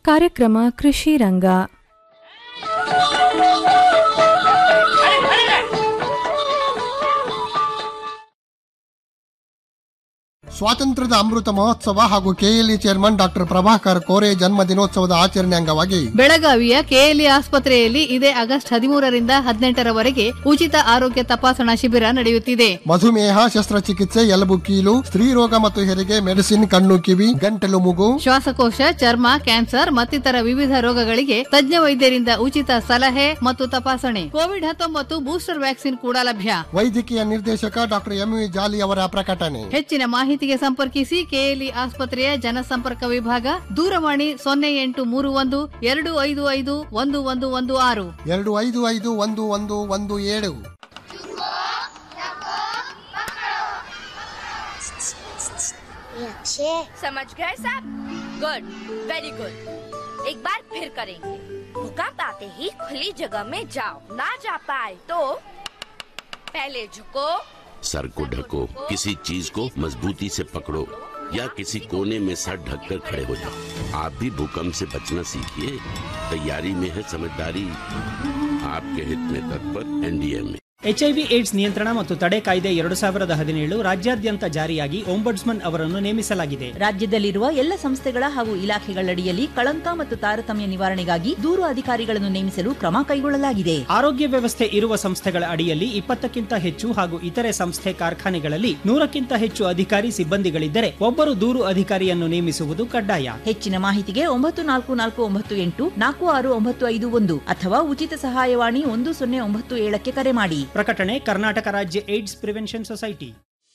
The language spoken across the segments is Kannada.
ಕಾರ್ಯಕ್ರಮ ಕೃಷಿ ರಂಗ ಸ್ವಾತಂತ್ರ್ಯದ ಅಮೃತ ಮಹೋತ್ಸವ ಹಾಗೂ KLE chairman doctor Prabhakar Kore ಜನ್ಮ ದಿನೋತ್ಸವದ ಆಚರಣೆ ಅಂಗವಾಗಿ ಬೆಳಗಾವಿಯ ಕೆಎಲ್ಇ ಆಸ್ಪತ್ರೆಯಲ್ಲಿ ಇದೇ ಆಗಸ್ಟ್ ಹದಿಮೂರರಿಂದ ಹದಿನೆಂಟರವರೆಗೆ ಉಚಿತ ಆರೋಗ್ಯ ತಪಾಸಣಾ ಶಿಬಿರ ನಡೆಯುತ್ತಿದೆ ಮಧುಮೇಹ ಶಸ್ತ್ರಚಿಕಿತ್ಸೆ ಎಲುಬು ಕೀಲು ಸ್ತ್ರೀರೋಗ ಮತ್ತು ಹೆರಿಗೆ ಮೆಡಿಸಿನ್ ಕಣ್ಣು ಕಿವಿ ಗಂಟಲು ಮೂಗು ಶ್ವಾಸಕೋಶ ಚರ್ಮ ಕ್ಯಾನ್ಸರ್ ಮತ್ತಿತರ ವಿವಿಧ ರೋಗಗಳಿಗೆ ತಜ್ಞ ವೈದ್ಯರಿಂದ ಉಚಿತ ಸಲಹೆ ಮತ್ತು ತಪಾಸಣೆ ಕೋವಿಡ್ ಹತ್ತೊಂಬತ್ತು ಬೂಸ್ಟರ್ ವ್ಯಾಕ್ಸಿನ್ ಕೂಡ ಲಭ್ಯ ವೈದ್ಯಕೀಯ ನಿರ್ದೇಶಕ ಡಾಕ್ಟರ್ ಎಂ ವಿ ಜಾಲಿ ಅವರ ಪ್ರಕಟಣೆ ಹೆಚ್ಚಿನ ಮಾಹಿತಿಗೆ ಸಂಪರ್ಕಿಸಿ ಕೆಎಲ್ಇ ಆಸ್ಪತ್ರೆಯ ಜನಸಂಪರ್ಕ ವಿಭಾಗ ದೂರವಾಣಿ ಸೊನ್ನೆ ಎಂಟು ಮೂರು ಒಂದು ಎರಡು ಐದು ಐದು ಒಂದು ಒಂದು ಒಂದು ಆರು ಎರಡು ಐದು ಐದು ಒಂದು ಒಂದು ಒಂದು ಏಳು ये अच्छे है समझ गए सब गुड वेरी गुड एक बार फिर करेंगे भूकंप आते ही खुली जगह में जाओ ना जा पाए तो पहले झुको सर को ढको किसी चीज को मजबूती से पकड़ो या किसी कोने में सर ढककर खड़े हो जाओ आप भी भूकंप से बचना सीखिए तैयारी में है समझदारी आपके हित में तत्पर एनडीए में ಎಚ್ಐವಿ ಏಡ್ಸ್ ನಿಯಂತ್ರಣ ಮತ್ತು ತಡೆ ಕಾಯ್ದೆ ಎರಡು ಸಾವಿರದ ಹದಿನೇಳು ರಾಜ್ಯಾದ್ಯಂತ ಜಾರಿಯಾಗಿ ಒಂಬಡ್ಸ್ಮನ್ ಅವರನ್ನು ನೇಮಿಸಲಾಗಿದೆ ರಾಜ್ಯದಲ್ಲಿರುವ ಎಲ್ಲ ಸಂಸ್ಥೆಗಳ ಹಾಗೂ ಇಲಾಖೆಗಳಡಿಯಲ್ಲಿ ಕಳಂಕ ಮತ್ತು ತಾರತಮ್ಯ ನಿವಾರಣೆಗಾಗಿ ದೂರು ಅಧಿಕಾರಿಗಳನ್ನು ನೇಮಿಸಲು ಕ್ರಮ ಕೈಗೊಳ್ಳಲಾಗಿದೆ ಆರೋಗ್ಯ ವ್ಯವಸ್ಥೆ ಇರುವ ಸಂಸ್ಥೆಗಳ ಅಡಿಯಲ್ಲಿ ಇಪ್ಪತ್ತಕ್ಕಿಂತ ಹೆಚ್ಚು ಹಾಗೂ ಇತರೆ ಸಂಸ್ಥೆ ಕಾರ್ಖಾನೆಗಳಲ್ಲಿ ನೂರಕ್ಕಿಂತ ಹೆಚ್ಚು ಅಧಿಕಾರಿ ಸಿಬ್ಬಂದಿಗಳಿದ್ದರೆ ಒಬ್ಬರು ದೂರು ಅಧಿಕಾರಿಯನ್ನು ನೇಮಿಸುವುದು ಕಡ್ಡಾಯ ಹೆಚ್ಚಿನ ಮಾಹಿತಿಗೆ ಒಂಬತ್ತು ನಾಲ್ಕು ನಾಲ್ಕು ಒಂಬತ್ತು ಎಂಟು ನಾಲ್ಕು ಆರು ಒಂಬತ್ತು ಐದು ಒಂದು ಅಥವಾ ಉಚಿತ ಸಹಾಯವಾಣಿ ಒಂದು ಸೊನ್ನೆ ಒಂಬತ್ತು ಏಳಕ್ಕೆ ಕರೆ ಮಾಡಿ ಪ್ರಕಟಣೆ ಕರ್ನಾಟಕ ರಾಜ್ಯ ಏಡ್ಸ್ ಪ್ರಿವೆನ್ಷನ್ ಸೊಸೈಟಿ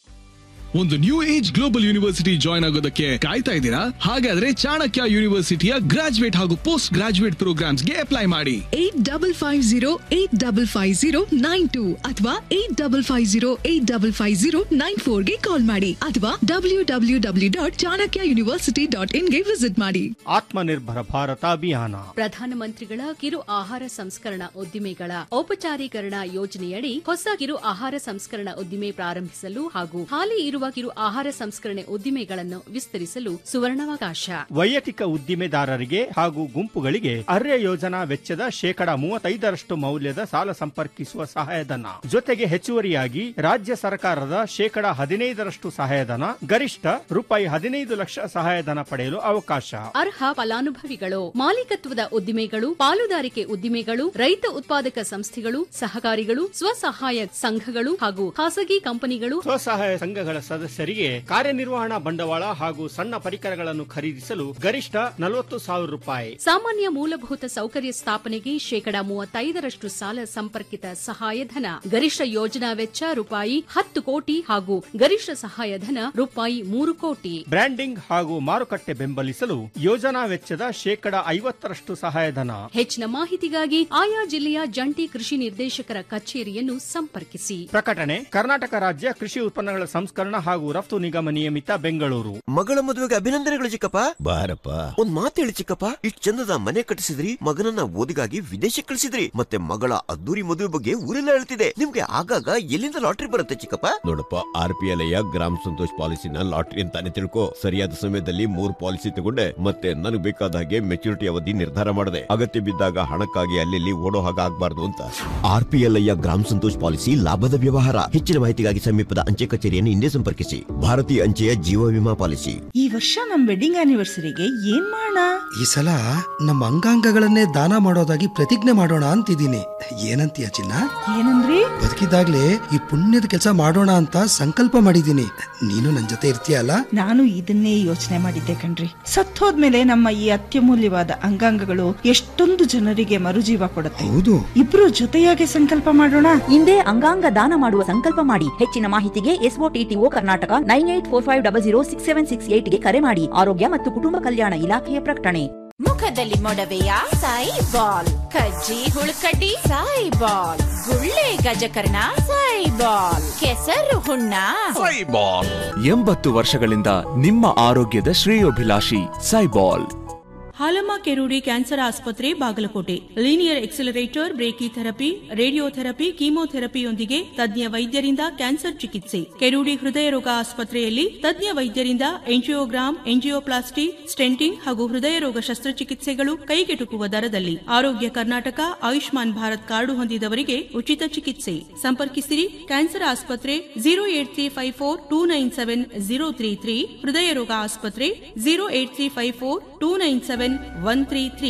ಒಂದು new age global university join ಆಗೋದಕ್ಕೆ ಕಾಯ್ತಾ ಇದ್ದೀರಾ ಹಾಗಾದ್ರೆ ಚಾಣಕ್ಯ ಯೂನಿವರ್ಸಿಟಿಯ ಗ್ರಾಜುಯೇಟ್ ಹಾಗೂ ಪೋಸ್ಟ್ ಗ್ರಾಜುಯೇಟ್ ಪ್ರೋಗ್ರಾಮ್ಸ್ಗೆ ಅಪ್ಲೈ ಮಾಡಿ eight double five zero eight double five zero nine two ಅಥವಾ eight double five zero eight double five zero nine ಫೋರ್ಗೆ ಕಾಲ್ ಮಾಡಿ ಅಥವಾ W W W dot Chanakya university dot ಇನ್ಗೆ ವಿಸಿಟ್ ಮಾಡಿ ಆತ್ಮನಿರ್ಭರ ಭಾರತ ಅಭಿಯಾನ ಪ್ರಧಾನಮಂತ್ರಿಗಳ ಕಿರು ಆಹಾರ ಸಂಸ್ಕರಣಾ ಉದ್ದಿಮೆಗಳ ಔಪಚಾರೀಕರಣ ಯೋಜನೆಯಡಿ ಹೊಸ ಕಿರು ಆಹಾರ ಸಂಸ್ಕರಣಾ ಉದ್ದಿಮೆ ಪ್ರಾರಂಭಿಸಲು ಹಾಗೂ ಹಾಲಿ ಇರುವ ಕಿರು ಆಹಾರ ಸಂಸ್ಕರಣೆ ಉದ್ದಿಮೆಗಳನ್ನು ವಿಸ್ತರಿಸಲು ಸುವರ್ಣಾವಕಾಶ ವೈಯಕ್ತಿಕ ಉದ್ದಿಮೆದಾರರಿಗೆ ಹಾಗೂ ಗುಂಪುಗಳಿಗೆ ಅರ್ಯ ಯೋಜನಾ ವೆಚ್ಚದ ಶೇಕಡ ಮೂವತ್ತೈದರಷ್ಟು ಮೌಲ್ಯದ ಸಾಲ ಸಂಪರ್ಕಿಸುವ ಸಹಾಯಧನ ಜೊತೆಗೆ ಹೆಚ್ಚುವರಿಯಾಗಿ ರಾಜ್ಯ ಸರ್ಕಾರದ ಶೇಕಡ ಹದಿನೈದರಷ್ಟು ಸಹಾಯಧನ ಗರಿಷ್ಠ ರೂಪಾಯಿ ಹದಿನೈದು ಲಕ್ಷ ಸಹಾಯಧನ ಪಡೆಯಲು ಅವಕಾಶ ಅರ್ಹ ಫಲಾನುಭವಿಗಳು ಮಾಲೀಕತ್ವದ ಉದ್ದಿಮೆಗಳು ಪಾಲುದಾರಿಕೆ ಉದ್ದಿಮೆಗಳು ರೈತ ಉತ್ಪಾದಕ ಸಂಸ್ಥೆಗಳು ಸಹಕಾರಿಗಳು ಸ್ವಸಹಾಯ ಸಂಘಗಳು ಹಾಗೂ ಖಾಸಗಿ ಕಂಪನಿಗಳು ಸ್ವಸಹಾಯ ಸಂಘಗಳ ಸದಸ್ಯರಿಗೆ ಕಾರ್ಯನಿರ್ವಹಣಾ ಬಂಡವಾಳ ಹಾಗೂ ಸಣ್ಣ ಪರಿಕರಗಳನ್ನು ಖರೀದಿಸಲು ಗರಿಷ್ಠ ನಲವತ್ತು ಸಾವಿರ ರೂಪಾಯಿ ಸಾಮಾನ್ಯ ಮೂಲಭೂತ ಸೌಕರ್ಯ ಸ್ಥಾಪನೆಗೆ ಶೇಕಡ ಮೂವತ್ತೈದರಷ್ಟು ಸಾಲ ಸಂಪರ್ಕಿತ ಸಹಾಯಧನ ಗರಿಷ್ಠ ಯೋಜನಾ ವೆಚ್ಚ ರೂಪಾಯಿ ಹತ್ತು ಕೋಟಿ ಹಾಗೂ ಗರಿಷ್ಠ ಸಹಾಯಧನ ರೂಪಾಯಿ ಮೂರು ಕೋಟಿ ಬ್ರ್ಯಾಂಡಿಂಗ್ ಹಾಗೂ ಮಾರುಕಟ್ಟೆ ಬೆಂಬಲಿಸಲು ಯೋಜನಾ ವೆಚ್ಚದ ಶೇಕಡ ಐವತ್ತರಷ್ಟು ಸಹಾಯಧನ ಹೆಚ್ಚಿನ ಮಾಹಿತಿಗಾಗಿ ಆಯಾ ಜಿಲ್ಲೆಯ ಜಂಟಿ ಕೃಷಿ ನಿರ್ದೇಶಕರ ಕಚೇರಿಯನ್ನು ಸಂಪರ್ಕಿಸಿ ಪ್ರಕಟಣೆ ಕರ್ನಾಟಕ ರಾಜ್ಯ ಕೃಷಿ ಉತ್ಪನ್ನಗಳ ಸಂಸ್ಕರಣ ಹಾಗೂ ರಫ್ತು ನಿಗಮ ನಿಯಮಿತ ಬೆಂಗಳೂರು ಮಗಳ ಮದುವೆಗೆ ಅಭಿನಂದನೆಗಳು ಚಿಕ್ಕಪ್ಪ ಬಾರಪ್ಪ ಒಂದ್ ಮಾತು ಹೇಳಿ ಚಿಕ್ಕಪ್ಪ ಇಷ್ಟ್ ಚಂದದ ಮನೆ ಕಟ್ಟಿಸಿದ್ರಿ ಮಗನನ್ನ ಓದಿಗಾಗಿ ವಿದೇಶಕ್ಕೆ ಕಳಿಸಿದ್ರಿ ಮತ್ತೆ ಮಗಳ ಅದ್ದೂರಿ ಮದುವೆ ಬಗ್ಗೆ ಊರೆಲ್ಲ ಹೇಳ್ತಿದೆ ನಿಮ್ಗೆ ಆಗಾಗ ಎಲ್ಲಿಂದ ಲಾಟ್ರಿ ಬರುತ್ತೆ ಚಿಕ್ಕಪ್ಪ ನೋಡಪ್ಪ ಆರ್ ಪಿ ಎಲ್ ಗ್ರಾಮ ಸಂತೋಷ್ ಪಾಲಿಸಿನ ಲಾಟ್ರಿ ಅಂತಾನೆ ತಿಳ್ಕೊ ಸರಿಯಾದ ಸಮಯದಲ್ಲಿ ಮೂರ್ ಪಾಲಿಸಿ ತಗೊಂಡೆ ಮತ್ತೆ ನನಗೆ ಬೇಕಾದ ಹಾಗೆ ಮೆಚುರಿಟಿ ಅವಧಿ ನಿರ್ಧಾರ ಮಾಡಿದೆ ಅಗತ್ಯ ಬಿದ್ದಾಗ ಹಣಕ್ಕಾಗಿ ಅಲ್ಲಿ ಓಡೋ ಹಾಗೆ ಆಗ್ಬಾರ್ದು ಅಂತ ಆರ್ ಪಿ ಎಲ್ ಗ್ರಾಮ ಸಂತೋಷ್ ಪಾಲಿಸಿ ಲಾಭದ ವ್ಯವಹಾರ ಹೆಚ್ಚಿನ ಮಾಹಿತಿಗಾಗಿ ಸಮೀಪದ ಅಂಚೆ ಕಚೇರಿಯನ್ನು ಹಿಂದೆ ಸಂಪರ್ಕಿಸಿ ಭಾರತೀಯ ಅಂಚೆಯ ಜೀವ ವಿಮಾ ಪಾಲಿಸಿ ಈ ವರ್ಷ ನಮ್ ವೆಡ್ಡಿಂಗ್ ಆನಿವರ್ಸರಿಗೆ ಏನ್ ಮಾಡೋಣ ಈ ಸಲ ನಮ್ಮ ಅಂಗಾಂಗಗಳನ್ನೇ ದಾನ ಮಾಡೋದಾಗಿ ಪ್ರತಿಜ್ಞೆ ಮಾಡೋಣ ಅಂತಿದ್ದೀನಿ ಏನಂತೀಯ ಚಿನ್ನ ಏನಂದ್ರಿ ಬದುಕಿದಾಗ್ಲೇ ಈ ಪುಣ್ಯದ ಕೆಲಸ ಮಾಡೋಣ ಅಂತ ಸಂಕಲ್ಪ ಮಾಡಿದ್ದೀನಿ ನೀನು ನನ್ ಜೊತೆ ಇರ್ತೀಯಲ್ಲ ನಾನು ಇದನ್ನೇ ಯೋಚನೆ ಮಾಡಿದ್ದೆ ಕಣ್ರಿ ಸತ್ತೋದ್ಮೇಲೆ ನಮ್ಮ ಈ ಅತ್ಯಮೂಲ್ಯವಾದ ಅಂಗಾಂಗಗಳು ಎಷ್ಟೊಂದು ಜನರಿಗೆ ಮರುಜೀವ ಕೊಡುತ್ತೆ ಹೌದು ಇಬ್ರು ಜೊತೆಯಾಗಿ ಸಂಕಲ್ಪ ಮಾಡೋಣ ಹಿಂದೆ ಅಂಗಾಂಗ ದಾನ ಮಾಡುವ ಸಂಕಲ್ಪ ಮಾಡಿ ಹೆಚ್ಚಿನ ಮಾಹಿತಿಗೆ SOTTO Karnataka nine eight four five double zero six seven six ಏಟ್ಗೆ ಕರೆ ಮಾಡಿ ಆರೋಗ್ಯ ಮತ್ತು ಕುಟುಂಬ ಕಲ್ಯಾಣ ಇಲಾಖೆಯ ಪ್ರಕಟಣೆ ಮುಖದಲ್ಲಿ ಮೊಡವೆಯ ಸಾಯಿ ಬಾಲ್ ಕಜ್ಜಿ ಹುಳುಕಡ್ಡಿ ಸಾಯಿ ಬಾಲ್ ಗುಳ್ಳೆ ಗಜಕರ್ಣ ಸಾಯಿ ಬಾಲ್ ಕೆಸರು ಹುಣ್ಣ ಎಂಬತ್ತು ವರ್ಷಗಳಿಂದ ನಿಮ್ಮ ಆರೋಗ್ಯದ ಶ್ರೇಯೋಭಿಲಾಷಿ ಸೈಬಾಲ್ ಹಾಲಮ್ಮ ಕೆರೂಡಿ ಕ್ಯಾನ್ಸರ್ ಆಸ್ಪತ್ರೆ Bagalkot linear accelerator brachytherapy radiotherapy ಕೀಮೋಥೆರಪಿಯೊಂದಿಗೆ ತಜ್ಞ ವೈದ್ಯರಿಂದ ಕ್ಯಾನ್ಸರ್ ಚಿಕಿತ್ಸೆ ಕೆರೂಡಿ ಹೃದಯ ರೋಗ ಆಸ್ಪತ್ರೆಯಲ್ಲಿ ತಜ್ಞ ವೈದ್ಯರಿಂದ ಎಂಜಿಯೋಗ್ರಾಮ್ ಎಂಜಿಯೋಪ್ಲಾಸ್ಟಿ ಸ್ಟೆಂಟಿಂಗ್ ಹಾಗೂ ಹೃದಯ ರೋಗ ಶಸ್ತ್ರಚಿಕಿತ್ಸೆಗಳು ಕೈಗೆಟುಕುವ ದರದಲ್ಲಿ ಆರೋಗ್ಯ ಕರ್ನಾಟಕ ಆಯುಷ್ಮಾನ್ ಭಾರತ್ ಕಾರ್ಡು ಹೊಂದಿದವರಿಗೆ ಉಚಿತ ಚಿಕಿತ್ಸೆ ಸಂಪರ್ಕಿಸಿರಿ ಕ್ಯಾನ್ಸರ್ ಆಸ್ಪತ್ರೆ zero eight three five four two nine seven zero three three ಹೃದಯ ರೋಗ ಆಸ್ಪತ್ರೆ zero eight three five four two nine seven one three three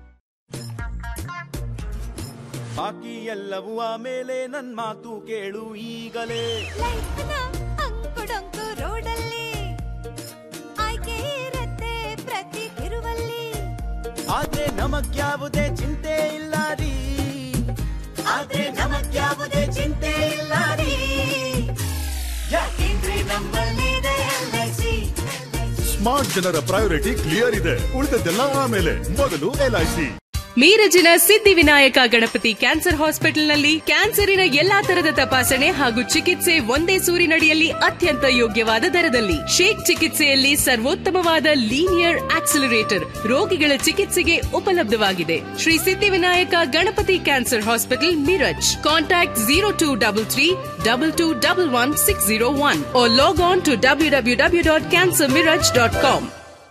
ಬಾಕಿ ಎಲ್ಲವೂ ಆಮೇಲೆ ನನ್ ಮಾತು ಕೇಳು ಈಗಲೇ ಅಂಕುಡೊಂಕು ರೋಡಲ್ಲಿ ಆಯ್ಕೆ ಇರತ್ತೆ ಪ್ರತಿ ತಿರುವಲ್ಲಿ ಆದ್ರೆ ನಮಗ್ಯಾವುದೇ ಚಿಂತೆ ಇಲ್ಲ ರೀ ಆದ್ರೆ ನಮಗ್ಯಾವುದೇ ಚಿಂತೆ ಇಲ್ಲ ರೀ ಯಾಕೆಂದ್ರೆ ನಮ್ಮಲ್ಲಿದೆ ಎಲ್ಐಸಿ ಸ್ಮಾರ್ಟ್ ಜನರ ಪ್ರಯಾರಿಟಿ ಕ್ಲಿಯರ್ ಇದೆ ಉಳಿದದ್ದೆಲ್ಲ ಆಮೇಲೆ ಮೊದಲು ಎಲ್ಐಸಿ ಮೀರಜಿನ ಸಿದ್ಧಿವಿನಾಯಕ ಗಣಪತಿ ಕ್ಯಾನ್ಸರ್ ಹಾಸ್ಪಿಟಲ್ನಲ್ಲಿ ಕ್ಯಾನ್ಸರಿನ ಎಲ್ಲಾ ತರದ ತಪಾಸಣೆ ಹಾಗೂ ಚಿಕಿತ್ಸೆ ಒಂದೇ ಸೂರಿನಡಿಯಲ್ಲಿ ಅತ್ಯಂತ ಯೋಗ್ಯವಾದ ದರದಲ್ಲಿ ಶೇಕ್ ಚಿಕಿತ್ಸೆಯಲ್ಲಿ ಸರ್ವೋತ್ತಮವಾದ ಲೀನಿಯರ್ ಆಕ್ಸಿಲರೇಟರ್ ರೋಗಿಗಳ ಚಿಕಿತ್ಸೆಗೆ ಉಪಲಬ್ಧವಾಗಿದೆ Shri Siddhivinayak Ganapati cancer hospital Miraj contact zero two double three double two double one six zero one log on to W W W dot cancer Miraj dot com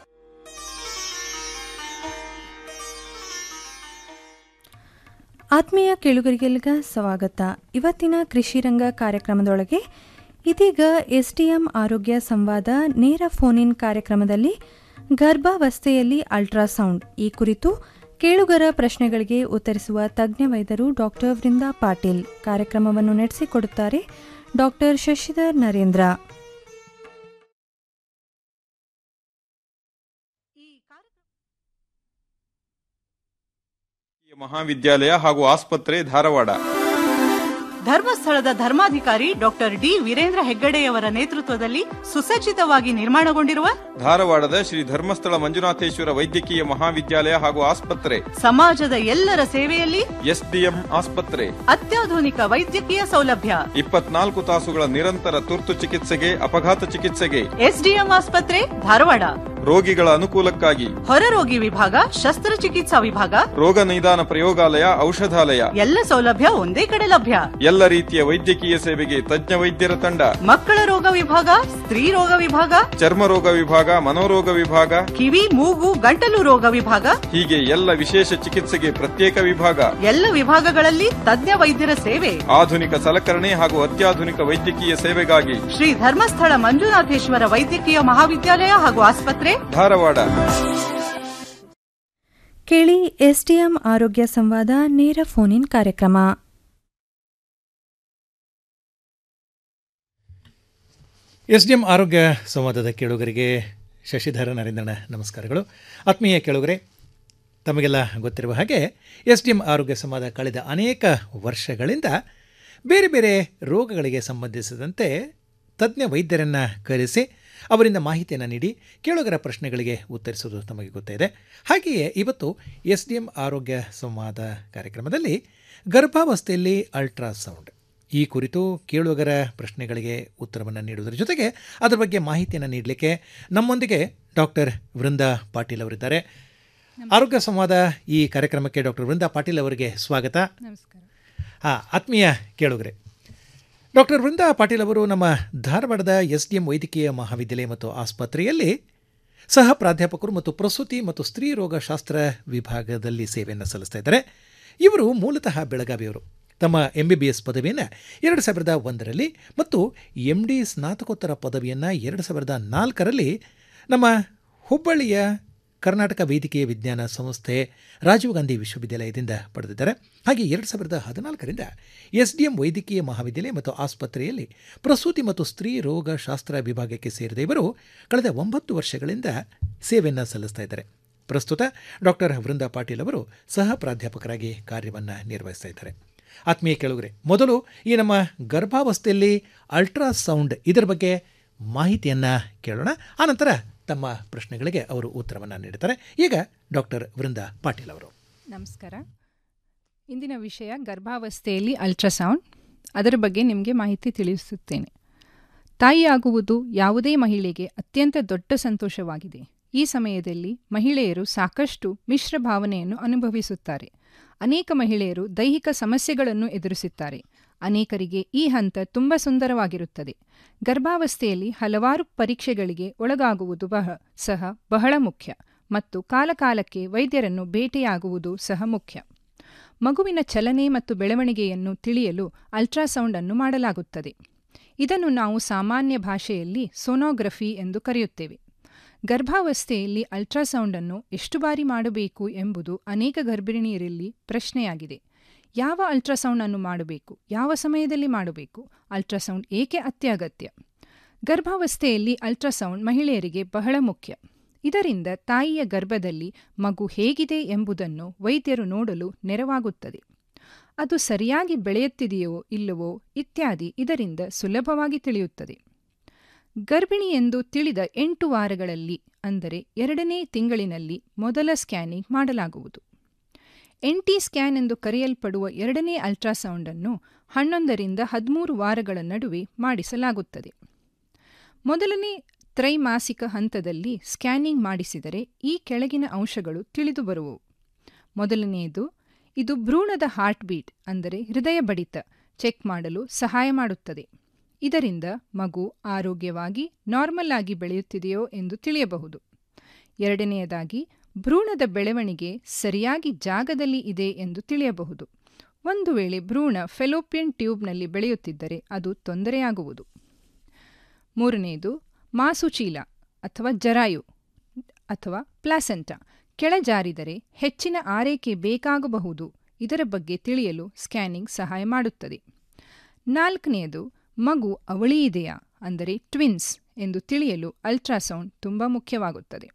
ಆತ್ಮೀಯ ಕೇಳುಗರಿಗೆಲ್ಗ ಸ್ವಾಗತ ಇವತ್ತಿನ ಕೃಷಿ ರಂಗ ಕಾರ್ಯಕ್ರಮದೊಳಗೆ ಇದೀಗ ಎಸ್ಡಿಎಂ ಆರೋಗ್ಯ ಸಂವಾದ ನೇರ ಫೋನ್ ಇನ್ ಕಾರ್ಯಕ್ರಮದಲ್ಲಿ ಗರ್ಭಾವಸ್ಥೆಯಲ್ಲಿ ಅಲ್ಟ್ರಾಸೌಂಡ್ ಈ ಕುರಿತು ಕೇಳುಗರ ಪ್ರಶ್ನೆಗಳಿಗೆ ಉತ್ತರಿಸುವ ತಜ್ಞ ವೈದ್ಯರು ಡಾಕ್ಟರ್ ವೃಂದಾ ಪಾಟೀಲ್ ಕಾರ್ಯಕ್ರಮವನ್ನು ನಡೆಸಿಕೊಡುತ್ತಾರೆ ಡಾಕ್ಟರ್ ಶಶಿಧರ್ ನರೇಂದ್ರ ಮಹಾವಿದ್ಯಾಲಯ ಹಾಗೂ ಆಸ್ಪತ್ರೆ ಧಾರವಾಡ ಧರ್ಮಸ್ಥಳದ ಧರ್ಮಾಧಿಕಾರಿ ಡಾಕ್ಟರ್ ಡಿ ವೀರೇಂದ್ರ ಹೆಗ್ಗಡೆಯವರ ನೇತೃತ್ವದಲ್ಲಿ ಸುಸಜ್ಜಿತವಾಗಿ ನಿರ್ಮಾಣಗೊಂಡಿರುವ ಧಾರವಾಡದ ಶ್ರೀ ಧರ್ಮಸ್ಥಳ ಮಂಜುನಾಥೇಶ್ವರ ವೈದ್ಯಕೀಯ ಮಹಾವಿದ್ಯಾಲಯ ಹಾಗೂ ಆಸ್ಪತ್ರೆ ಸಮಾಜದ ಎಲ್ಲರ ಸೇವೆಯಲ್ಲಿ ಎಸ್ಡಿಎಂ ಆಸ್ಪತ್ರೆ ಅತ್ಯಾಧುನಿಕ ವೈದ್ಯಕೀಯ ಸೌಲಭ್ಯ ಇಪ್ಪತ್ನಾಲ್ಕು ತಾಸುಗಳ ನಿರಂತರ ತುರ್ತು ಚಿಕಿತ್ಸೆಗೆ ಅಪಘಾತ ಚಿಕಿತ್ಸೆಗೆ ಎಸ್ಡಿಎಂ ಆಸ್ಪತ್ರೆ ಧಾರವಾಡ ರೋಗಿಗಳ ಅನುಕೂಲಕ್ಕಾಗಿ ಹೊರರೋಗಿ ವಿಭಾಗ ಶಸ್ತ್ರಚಿಕಿತ್ಸಾ ವಿಭಾಗ ರೋಗ ನಿದಾನ ಪ್ರಯೋಗಾಲಯ ಔಷಧಾಲಯ ಎಲ್ಲ ಸೌಲಭ್ಯ ಒಂದೇ ಕಡೆ ಲಭ್ಯ ಎಲ್ಲ ರೀತಿಯ ವೈದ್ಯಕೀಯ ಸೇವೆಗೆ ತಜ್ಞ ವೈದ್ಯರ ತಂಡ ಮಕ್ಕಳ ರೋಗ ವಿಭಾಗ ಸ್ತ್ರೀ ರೋಗ ವಿಭಾಗ ಚರ್ಮ ರೋಗ ವಿಭಾಗ ಮನೋರೋಗ ವಿಭಾಗ ಕಿವಿ ಮೂಗು ಗಂಟಲು ರೋಗ ವಿಭಾಗ ಹೀಗೆ ಎಲ್ಲ ವಿಶೇಷ ಚಿಕಿತ್ಸೆಗೆ ಪ್ರತ್ಯೇಕ ವಿಭಾಗ ಎಲ್ಲ ವಿಭಾಗಗಳಲ್ಲಿ ತಜ್ಞ ವೈದ್ಯರ ಸೇವೆ ಆಧುನಿಕ ಸಲಕರಣೆ ಹಾಗೂ ಅತ್ಯಾಧುನಿಕ ವೈದ್ಯಕೀಯ ಸೇವೆಗಾಗಿ ಶ್ರೀ ಧರ್ಮಸ್ಥಳ ಮಂಜುನಾಥೇಶ್ವರ ವೈದ್ಯಕೀಯ ಮಹಾವಿದ್ಯಾಲಯ ಹಾಗೂ ಆಸ್ಪತ್ರೆ ಧಾರವಾಡ ಕೇಳಿ ಎಸ್ಡಿಎಂ ಆರೋಗ್ಯ ಸಂವಾದ ನೇರ ಫೋನ್ ಇನ್ ಕಾರ್ಯಕ್ರಮ ಎಸ್ ಡಿ ಎಂ ಆರೋಗ್ಯ ಸಂವಾದದ ಕೇಳುಗರಿಗೆ ಶಶಿಧರ ನರೇಂದ್ರನ ನಮಸ್ಕಾರಗಳು ಆತ್ಮೀಯ ಕೇಳುಗರೆ ತಮಗೆಲ್ಲ ಗೊತ್ತಿರುವ ಹಾಗೆ ಎಸ್ ಡಿ ಎಂ ಆರೋಗ್ಯ ಸಂವಾದ ಕಳೆದ ಅನೇಕ ವರ್ಷಗಳಿಂದ ಬೇರೆ ಬೇರೆ ರೋಗಗಳಿಗೆ ಸಂಬಂಧಿಸಿದಂತೆ ತಜ್ಞ ವೈದ್ಯರನ್ನು ಕರೆಸಿ ಅವರಿಂದ ಮಾಹಿತಿಯನ್ನು ನೀಡಿ ಕೇಳುಗರ ಪ್ರಶ್ನೆಗಳಿಗೆ ಉತ್ತರಿಸುವುದು ತಮಗೆ ಗೊತ್ತಿದೆ ಹಾಗೆಯೇ ಇವತ್ತು ಎಸ್ ಡಿ ಎಂ ಆರೋಗ್ಯ ಸಂವಾದ ಕಾರ್ಯಕ್ರಮದಲ್ಲಿ ಗರ್ಭಾವಸ್ಥೆಯಲ್ಲಿ ಅಲ್ಟ್ರಾಸೌಂಡ್ ಈ ಕುರಿತು ಕೇಳುಗರ ಪ್ರಶ್ನೆಗಳಿಗೆ ಉತ್ತರವನ್ನು ನೀಡುವುದರ ಜೊತೆಗೆ ಅದರ ಬಗ್ಗೆ ಮಾಹಿತಿಯನ್ನು ನೀಡಲಿಕ್ಕೆ ನಮ್ಮೊಂದಿಗೆ ಡಾಕ್ಟರ್ ವೃಂದಾ ಪಾಟೀಲ್ ಅವರಿದ್ದಾರೆ ಆರೋಗ್ಯ ಸಂವಾದ ಈ ಕಾರ್ಯಕ್ರಮಕ್ಕೆ ಡಾಕ್ಟರ್ ವೃಂದಾ ಪಾಟೀಲ್ ಅವರಿಗೆ ಸ್ವಾಗತ ನಮಸ್ಕಾರ ಹಾಂ ಆತ್ಮೀಯ ಕೇಳುಗರೆ ಡಾಕ್ಟರ್ ವೃಂದಾ ಪಾಟೀಲ್ ಅವರು ನಮ್ಮ ಧಾರವಾಡದ ಎಸ್ ಡಿ ಎಂ ವೈದ್ಯಕೀಯ ಮಹಾವಿದ್ಯಾಲಯ ಮತ್ತು ಆಸ್ಪತ್ರೆಯಲ್ಲಿ ಸಹ ಪ್ರಾಧ್ಯಾಪಕರು ಮತ್ತು ಪ್ರಸೂತಿ ಮತ್ತು ಸ್ತ್ರೀ ರೋಗಶಾಸ್ತ್ರ ವಿಭಾಗದಲ್ಲಿ ಸೇವೆಯನ್ನು ಸಲ್ಲಿಸ್ತಾ ಇದ್ದಾರೆ ಇವರು ಮೂಲತಃ ಬೆಳಗಾವಿಯವರು ತಮ್ಮ ಎಂ ಬಿ ಬಿ ಎಸ್ ಪದವಿಯನ್ನು ಎರಡು ಸಾವಿರದ ಒಂದರಲ್ಲಿ ಮತ್ತು ಎಮ್ ಡಿ ಸ್ನಾತಕೋತ್ತರ ಪದವಿಯನ್ನು ಎರಡು ಸಾವಿರದ ನಾಲ್ಕರಲ್ಲಿ ನಮ್ಮ ಹುಬ್ಬಳ್ಳಿಯ ಕರ್ನಾಟಕ ವೈದ್ಯಕೀಯ ವಿಜ್ಞಾನ ಸಂಸ್ಥೆ ರಾಜೀವ್ ಗಾಂಧಿ ವಿಶ್ವವಿದ್ಯಾಲಯದಿಂದ ಪಡೆದಿದ್ದಾರೆ ಹಾಗೆ ಎರಡು ಸಾವಿರದ ಹದಿನಾಲ್ಕರಿಂದ ಎಸ್ ಡಿ ಎಂ ವೈದ್ಯಕೀಯ ಮಹಾವಿದ್ಯಾಲಯ ಮತ್ತು ಆಸ್ಪತ್ರೆಯಲ್ಲಿ ಪ್ರಸೂತಿ ಮತ್ತು ಸ್ತ್ರೀ ರೋಗಶಾಸ್ತ್ರ ವಿಭಾಗಕ್ಕೆ ಸೇರಿದ ಇವರು ಕಳೆದ ಒಂಬತ್ತು ವರ್ಷಗಳಿಂದ ಸೇವೆಯನ್ನು ಸಲ್ಲಿಸ್ತಾ ಇದ್ದಾರೆ ಪ್ರಸ್ತುತ ಡಾಕ್ಟರ್ ವೃಂದಾ ಪಾಟೀಲ್ ಅವರು ಸಹ ಪ್ರಾಧ್ಯಾಪಕರಾಗಿ ಕಾರ್ಯವನ್ನು ನಿರ್ವಹಿಸ್ತಾ ಇದ್ದಾರೆ ಆತ್ಮೀಯ ಕೇಳುಗರೆ ಮೊದಲು ಈ ನಮ್ಮ ಗರ್ಭಾವಸ್ಥೆಯಲ್ಲಿ ಅಲ್ಟ್ರಾಸೌಂಡ್ ಇದರ ಬಗ್ಗೆ ಮಾಹಿತಿಯನ್ನು ಕೇಳೋಣ ಆನಂತರ ತಮ್ಮ ಪ್ರಶ್ನೆಗಳಿಗೆ ಅವರು ಉತ್ತರವನ್ನು ನೀಡುತ್ತಾರೆ ಈಗ ಡಾಕ್ಟರ್ ವೃಂದಾ ಪಾಟೀಲ್ ಅವರು ನಮಸ್ಕಾರ ಇಂದಿನ ವಿಷಯ ಗರ್ಭಾವಸ್ಥೆಯಲ್ಲಿ ಅಲ್ಟ್ರಾಸೌಂಡ್ ಅದರ ಬಗ್ಗೆ ನಿಮಗೆ ಮಾಹಿತಿ ತಿಳಿಸುತ್ತೇನೆ ತಾಯಿಯಾಗುವುದು ಯಾವುದೇ ಮಹಿಳೆಗೆ ಅತ್ಯಂತ ದೊಡ್ಡ ಸಂತೋಷವಾಗಿದೆ ಈ ಸಮಯದಲ್ಲಿ ಮಹಿಳೆಯರು ಸಾಕಷ್ಟು ಮಿಶ್ರ ಭಾವನೆಯನ್ನು ಅನುಭವಿಸುತ್ತಾರೆ ಅನೇಕ ಮಹಿಳೆಯರು ದೈಹಿಕ ಸಮಸ್ಯೆಗಳನ್ನು ಎದುರಿಸುತ್ತಾರೆ ಅನೇಕರಿಗೆ ಈ ಹಂತ ತುಂಬ ಸುಂದರವಾಗಿರುತ್ತದೆ ಗರ್ಭಾವಸ್ಥೆಯಲ್ಲಿ ಹಲವಾರು ಪರೀಕ್ಷೆಗಳಿಗೆ ಒಳಗಾಗುವುದು ಬಹ ಸಹ ಬಹಳ ಮುಖ್ಯ ಮತ್ತು ಕಾಲಕಾಲಕ್ಕೆ ವೈದ್ಯರನ್ನು ಭೇಟಿಯಾಗುವುದು ಸಹ ಮುಖ್ಯ ಮಗುವಿನ ಚಲನೆ ಮತ್ತು ಬೆಳವಣಿಗೆಯನ್ನು ತಿಳಿಯಲು ಅಲ್ಟ್ರಾಸೌಂಡ್ ಅನ್ನು ಮಾಡಲಾಗುತ್ತದೆ ಇದನ್ನು ನಾವು ಸಾಮಾನ್ಯ ಭಾಷೆಯಲ್ಲಿ ಸೋನೋಗ್ರಫಿ ಎಂದು ಕರೆಯುತ್ತೇವೆ ಗರ್ಭಾವಸ್ಥೆಯಲ್ಲಿ ಅಲ್ಟ್ರಾಸೌಂಡ್ ಅನ್ನು ಎಷ್ಟು ಬಾರಿ ಮಾಡಬೇಕು ಎಂಬುದು ಅನೇಕ ಗರ್ಭಿಣಿಯರಲ್ಲಿ ಪ್ರಶ್ನೆಯಾಗಿದೆ ಯಾವ ಅಲ್ಟ್ರಾಸೌಂಡ್ ಅನ್ನು ಮಾಡಬೇಕು ಯಾವ ಸಮಯದಲ್ಲಿ ಮಾಡಬೇಕು ಅಲ್ಟ್ರಾಸೌಂಡ್ ಏಕೆ ಅತ್ಯಗತ್ಯ ಗರ್ಭಾವಸ್ಥೆಯಲ್ಲಿ ಅಲ್ಟ್ರಾಸೌಂಡ್ ಮಹಿಳೆಯರಿಗೆ ಬಹಳ ಮುಖ್ಯ ಇದರಿಂದ ತಾಯಿಯ ಗರ್ಭದಲ್ಲಿ ಮಗು ಹೇಗಿದೆ ಎಂಬುದನ್ನು ವೈದ್ಯರು ನೋಡಲು ನೆರವಾಗುತ್ತದೆ ಅದು ಸರಿಯಾಗಿ ಬೆಳೆಯುತ್ತಿದೆಯೋ ಇಲ್ಲವೋ ಇತ್ಯಾದಿ ಇದರಿಂದ ಸುಲಭವಾಗಿ ತಿಳಿಯುತ್ತದೆ ಗರ್ಭಿಣಿ ಎಂದು ತಿಳಿದ ಎಂಟು ವಾರಗಳಲ್ಲಿ ಅಂದರೆ ಎರಡನೇ ತಿಂಗಳಿನಲ್ಲಿ ಮೊದಲ ಸ್ಕ್ಯಾನಿಂಗ್ ಮಾಡಲಾಗುವುದು ಎನ್ಟಿ ಸ್ಕ್ಯಾನ್ ಎಂದು ಕರೆಯಲ್ಪಡುವ ಎರಡನೇ ಅಲ್ಟ್ರಾಸೌಂಡ್ ಅನ್ನು ಹನ್ನೊಂದರಿಂದ ಹದಿಮೂರು ವಾರಗಳ ನಡುವೆ ಮಾಡಿಸಲಾಗುತ್ತದೆ ಮೊದಲನೇ ತ್ರೈಮಾಸಿಕ ಹಂತದಲ್ಲಿ ಸ್ಕ್ಯಾನಿಂಗ್ ಮಾಡಿಸಿದರೆ ಈ ಕೆಳಗಿನ ಅಂಶಗಳು ತಿಳಿದುಬರುವವು ಮೊದಲನೆಯದು ಇದು ಭ್ರೂಣದ ಹಾರ್ಟ್ ಬೀಟ್ ಅಂದರೆ ಹೃದಯ ಬಡಿತ ಚೆಕ್ ಮಾಡಲು ಸಹಾಯ ಮಾಡುತ್ತದೆ ಇದರಿಂದ ಮಗು ಆರೋಗ್ಯವಾಗಿ ನಾರ್ಮಲ್ ಆಗಿ ಬೆಳೆಯುತ್ತಿದೆಯೋ ಎಂದು ತಿಳಿಯಬಹುದು ಎರಡನೆಯದಾಗಿ ಭ್ರೂಣದ ಬೆಳವಣಿಗೆ ಸರಿಯಾಗಿ ಜಾಗದಲ್ಲಿ ಇದೆ ಎಂದು ತಿಳಿಯಬಹುದು ಒಂದು ವೇಳೆ ಭ್ರೂಣ ಫೆಲೋಪಿಯನ್ ಟ್ಯೂಬ್ನಲ್ಲಿ ಬೆಳೆಯುತ್ತಿದ್ದರೆ ಅದು ತೊಂದರೆಯಾಗುವುದು ಮೂರನೆಯದು ಮಾಸುಚೀಲ ಅಥವಾ ಜರಾಯು ಅಥವಾ ಪ್ಲಾಸೆಂಟಾ ಕೆಳಜಾರಿದರೆ ಹೆಚ್ಚಿನ ಆರೈಕೆ ಬೇಕಾಗಬಹುದು ಇದರ ಬಗ್ಗೆ ತಿಳಿಯಲು ಸ್ಕ್ಯಾನಿಂಗ್ ಸಹಾಯ ಮಾಡುತ್ತದೆ ನಾಲ್ಕನೆಯದು ಮಗು ಅವಳಿಯಿದೆಯಾ ಅಂದರೆ ಟ್ವಿನ್ಸ್ ಎಂದು ತಿಳಿಯಲು ಅಲ್ಟ್ರಾಸೌಂಡ್ ತುಂಬ ಮುಖ್ಯವಾಗುತ್ತದೆ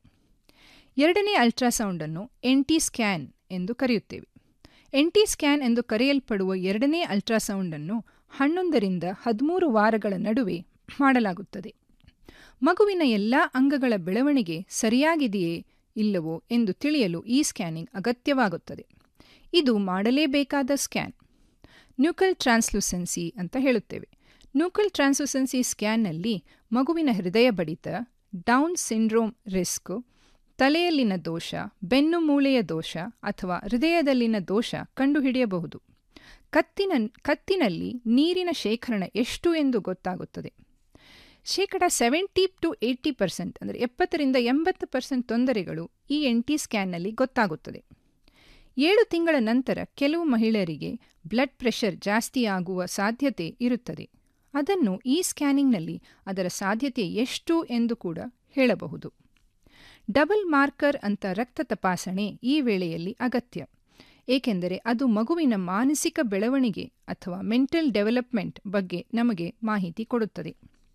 ಎರಡನೇ ಅಲ್ಟ್ರಾಸೌಂಡ್ ಅನ್ನು ಎನ್ಟಿ ಸ್ಕ್ಯಾನ್ ಎಂದು ಕರೆಯುತ್ತೇವೆ ಎನ್ಟಿ ಸ್ಕ್ಯಾನ್ ಎಂದು ಕರೆಯಲ್ಪಡುವ ಎರಡನೇ ಅಲ್ಟ್ರಾಸೌಂಡ್ ಅನ್ನು ಹನ್ನೊಂದರಿಂದ ಹದಿಮೂರು ವಾರಗಳ ನಡುವೆ ಮಾಡಲಾಗುತ್ತದೆ ಮಗುವಿನ ಎಲ್ಲ ಅಂಗಗಳ ಬೆಳವಣಿಗೆ ಸರಿಯಾಗಿದೆಯೇ ಇಲ್ಲವೋ ಎಂದು ತಿಳಿಯಲು ಈ ಸ್ಕ್ಯಾನಿಂಗ್ ಅಗತ್ಯವಾಗುತ್ತದೆ ಇದು ಮಾಡಲೇಬೇಕಾದ ಸ್ಕ್ಯಾನ್ ನ್ಯೂಕಲ್ ಟ್ರಾನ್ಸ್ಲೂಸೆನ್ಸಿ ಅಂತ ಹೇಳುತ್ತೇವೆ ನ್ಯೂಕಲ್ ಟ್ರಾನ್ಸ್ಲೂಸೆನ್ಸಿ ಸ್ಕ್ಯಾನ್ನಲ್ಲಿ ಮಗುವಿನ ಹೃದಯ ಬಡಿತ ಡೌನ್ ಸಿಂಡ್ರೋಮ್ ರಿಸ್ಕ್ ತಲೆಯಲ್ಲಿನ ದೋಷ ಬೆನ್ನು ಮೂಳೆಯ ದೋಷ ಅಥವಾ ಹೃದಯದಲ್ಲಿನ ದೋಷ ಕಂಡುಹಿಡಿಯಬಹುದು ಕತ್ತಿನ ಕತ್ತಿನಲ್ಲಿ ನೀರಿನ ಶೇಖರಣ ಎಷ್ಟು ಎಂದು ಗೊತ್ತಾಗುತ್ತದೆ ಶೇಕಡ ಸೆವೆಂಟಿ ಟು ಏಯ್ಟಿ ಪರ್ಸೆಂಟ್ ಅಂದರೆ ಎಪ್ಪತ್ತರಿಂದ ಎಂಬತ್ತು ಪರ್ಸೆಂಟ್ ತೊಂದರೆಗಳು ಈ ಎನ್ ಟಿ ಸ್ಕ್ಯಾನ್ನಲ್ಲಿ ಗೊತ್ತಾಗುತ್ತದೆ ಏಳು ತಿಂಗಳ ನಂತರ ಕೆಲವು ಮಹಿಳೆಯರಿಗೆ ಬ್ಲಡ್ ಪ್ರೆಷರ್ ಜಾಸ್ತಿಯಾಗುವ ಸಾಧ್ಯತೆ ಇರುತ್ತದೆ ಅದನ್ನು ಈ ಸ್ಕ್ಯಾನಿಂಗ್ನಲ್ಲಿ ಅದರ ಸಾಧ್ಯತೆ ಎಷ್ಟು ಎಂದು ಕೂಡ ಹೇಳಬಹುದು ಡಬಲ್ ಮಾರ್ಕರ್ ಅಂತ ರಕ್ತ ತಪಾಸಣೆ ಈ ವೇಳೆಯಲ್ಲಿ ಅಗತ್ಯ ಏಕೆಂದರೆ ಅದು ಮಗುವಿನ ಮಾನಸಿಕ ಬೆಳವಣಿಗೆ ಅಥವಾ ಮೆಂಟಲ್ ಡೆವಲಪ್ಮೆಂಟ್ ಬಗ್ಗೆ ನಮಗೆ ಮಾಹಿತಿ ಕೊಡುತ್ತದೆ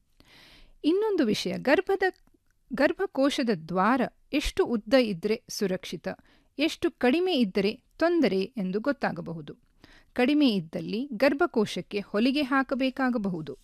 ಇನ್ನೊಂದು ವಿಷಯ ಗರ್ಭದ ಗರ್ಭಕೋಶದ ದ್ವಾರ ಎಷ್ಟು ಉದ್ದ ಇದ್ದರೆ ಸುರಕ್ಷಿತ ಎಷ್ಟು ಕಡಿಮೆ ಇದ್ದರೆ ತೊಂದರೆ ಎಂದು ಗೊತ್ತಾಗಬಹುದು ಕಡಿಮೆ ಇದ್ದಲ್ಲಿ ಗರ್ಭಕೋಶಕ್ಕೆ ಹೊಲಿಗೆ ಹಾಕಬೇಕಾಗಬಹುದು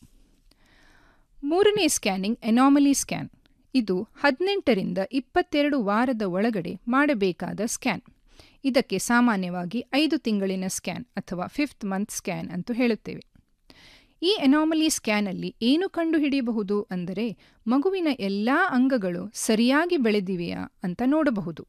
ಮೂರನೇ ಸ್ಕ್ಯಾನಿಂಗ್ ಎನಾಮಲಿ ಸ್ಕ್ಯಾನ್ ಇದು ಹದಿನೆಂಟರಿಂದ ಇಪ್ಪತ್ತೆರಡು ವಾರದ ಒಳಗಡೆ ಮಾಡಬೇಕಾದ ಸ್ಕ್ಯಾನ್ ಇದಕ್ಕೆ ಸಾಮಾನ್ಯವಾಗಿ ಐದು ತಿಂಗಳಿನ ಸ್ಕ್ಯಾನ್ ಅಥವಾ ಫಿಫ್ತ್ ಮಂತ್ ಸ್ಕ್ಯಾನ್ ಅಂತ ಹೇಳುತ್ತೇವೆ ಈ ಎನಾಮಲಿ ಸ್ಕ್ಯಾನಲ್ಲಿ ಏನು ಕಂಡುಹಿಡಿಯಬಹುದು ಅಂದರೆ ಮಗುವಿನ ಎಲ್ಲ ಅಂಗಗಳು ಸರಿಯಾಗಿ ಬೆಳೆದಿವೆಯಾ ಅಂತ ನೋಡಬಹುದು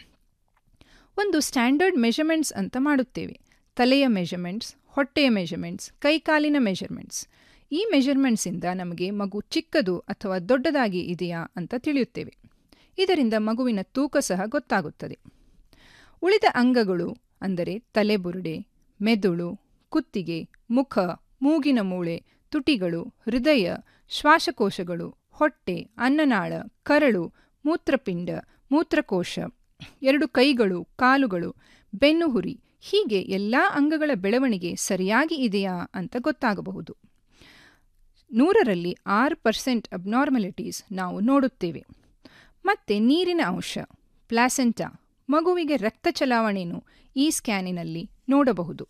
ಒಂದು ಸ್ಟ್ಯಾಂಡರ್ಡ್ ಮೆಷರ್ಮೆಂಟ್ಸ್ ಅಂತ ಮಾಡುತ್ತೇವೆ ತಲೆಯ ಮೆಷರ್ಮೆಂಟ್ಸ್ ಹೊಟ್ಟೆಯ ಮೆಷರ್ಮೆಂಟ್ಸ್ ಕೈಕಾಲಿನ ಮೆಷರ್ಮೆಂಟ್ಸ್ ಈ ಮೆಷರ್ಮೆಂಟ್ಸಿಂದ ನಮಗೆ ಮಗು ಚಿಕ್ಕದು ಅಥವಾ ದೊಡ್ಡದಾಗಿ ಇದೆಯಾ ಅಂತ ತಿಳಿಯುತ್ತೇವೆ ಇದರಿಂದ ಮಗುವಿನ ತೂಕ ಸಹ ಗೊತ್ತಾಗುತ್ತದೆ ಉಳಿದ ಅಂಗಗಳು ಅಂದರೆ ತಲೆಬುರುಡೆ ಮೆದುಳು ಕುತ್ತಿಗೆ ಮುಖ ಮೂಗಿನ ಮೂಳೆ ತುಟಿಗಳು ಹೃದಯ ಶ್ವಾಸಕೋಶಗಳು ಹೊಟ್ಟೆ ಅನ್ನನಾಳ ಕರಳು ಮೂತ್ರಪಿಂಡ ಮೂತ್ರಕೋಶ ಎರಡು ಕೈಗಳು ಕಾಲುಗಳು ಬೆನ್ನುಹುರಿ ಹೀಗೆ ಎಲ್ಲ ಅಂಗಗಳ ಬೆಳವಣಿಗೆ ಸರಿಯಾಗಿ ಇದೆಯಾ ಅಂತ ಗೊತ್ತಾಗಬಹುದು ನೂರರಲ್ಲಿ ಆರು ಪರ್ಸೆಂಟ್ ಅಬ್ನಾರ್ಮಲಿಟೀಸ್ ನಾವು ನೋಡುತ್ತೇವೆ ಮತ್ತೆ ನೀರಿನ ಅಂಶ ಪ್ಲಾಸೆಂಟಾ ಮಗುವಿಗೆ ರಕ್ತ ಚಲಾವಣೆಯನ್ನು ಈ ಸ್ಕ್ಯಾನಿನಲ್ಲಿ ನೋಡಬಹುದು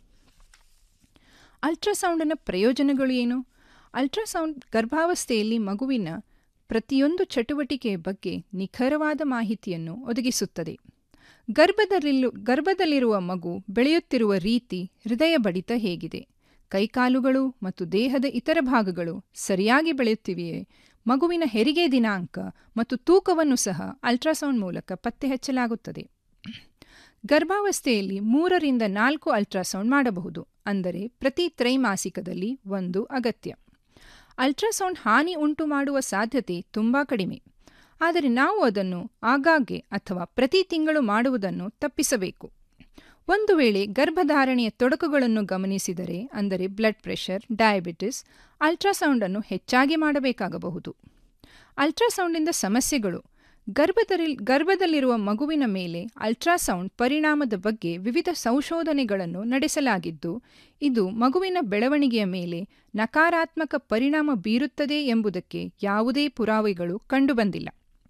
ಅಲ್ಟ್ರಾಸೌಂಡಿನ ಪ್ರಯೋಜನಗಳು ಏನು ಅಲ್ಟ್ರಾಸೌಂಡ್ ಗರ್ಭಾವಸ್ಥೆಯಲ್ಲಿ ಮಗುವಿನ ಪ್ರತಿಯೊಂದು ಚಟುವಟಿಕೆಯ ಬಗ್ಗೆ ನಿಖರವಾದ ಮಾಹಿತಿಯನ್ನು ಒದಗಿಸುತ್ತದೆ ಗರ್ಭದಲ್ಲಿಲು ಗರ್ಭದಲ್ಲಿರುವ ಮಗು ಬೆಳೆಯುತ್ತಿರುವ ರೀತಿ ಹೃದಯ ಬಡಿತ ಹೇಗಿದೆ ಕೈಕಾಲುಗಳು ಮತ್ತು ದೇಹದ ಇತರ ಭಾಗಗಳು ಸರಿಯಾಗಿ ಬೆಳೆಯುತ್ತಿವೆಯೇ ಮಗುವಿನ ಹೆರಿಗೆ ದಿನಾಂಕ ಮತ್ತು ತೂಕವನ್ನು ಸಹ ಅಲ್ಟ್ರಾಸೌಂಡ್ ಮೂಲಕ ಪತ್ತೆ ಹಚ್ಚಲಾಗುತ್ತದೆ ಗರ್ಭಾವಸ್ಥೆಯಲ್ಲಿ ಮೂರರಿಂದ ನಾಲ್ಕು ಅಲ್ಟ್ರಾಸೌಂಡ್ ಮಾಡಬಹುದು ಅಂದರೆ ಪ್ರತಿ ತ್ರೈಮಾಸಿಕದಲ್ಲಿ ಒಂದು ಅಗತ್ಯ ಅಲ್ಟ್ರಾಸೌಂಡ್ ಹಾನಿ ಉಂಟು ಮಾಡುವ ಸಾಧ್ಯತೆ ತುಂಬ ಕಡಿಮೆ ಆದರೆ ನಾವು ಅದನ್ನು ಆಗಾಗ್ಗೆ ಅಥವಾ ಪ್ರತಿ ತಿಂಗಳು ಮಾಡುವುದನ್ನು ತಪ್ಪಿಸಬೇಕು ಒಂದು ವೇಳೆ ಗರ್ಭಧಾರಣೆಯ ತೊಡಕುಗಳನ್ನು ಗಮನಿಸಿದರೆ ಅಂದರೆ ಬ್ಲಡ್ ಪ್ರೆಷರ್ ಡಯಾಬಿಟಿಸ್ ಅಲ್ಟ್ರಾಸೌಂಡನ್ನು ಹೆಚ್ಚಾಗಿ ಮಾಡಬೇಕಾಗಬಹುದು ಅಲ್ಟ್ರಾಸೌಂಡಿಂದ ಸಮಸ್ಯೆಗಳು ಗರ್ಭದಲ್ಲಿ ಗರ್ಭದಲ್ಲಿರುವ ಮಗುವಿನ ಮೇಲೆ ಅಲ್ಟ್ರಾಸೌಂಡ್ ಪರಿಣಾಮದ ಬಗ್ಗೆ ವಿವಿಧ ಸಂಶೋಧನೆಗಳನ್ನು ನಡೆಸಲಾಗಿದ್ದು ಇದು ಮಗುವಿನ ಬೆಳವಣಿಗೆಯ ಮೇಲೆ ನಕಾರಾತ್ಮಕ ಪರಿಣಾಮ ಬೀರುತ್ತದೆ ಎಂಬುದಕ್ಕೆ ಯಾವುದೇ ಪುರಾವೆಗಳು ಕಂಡುಬಂದಿಲ್ಲ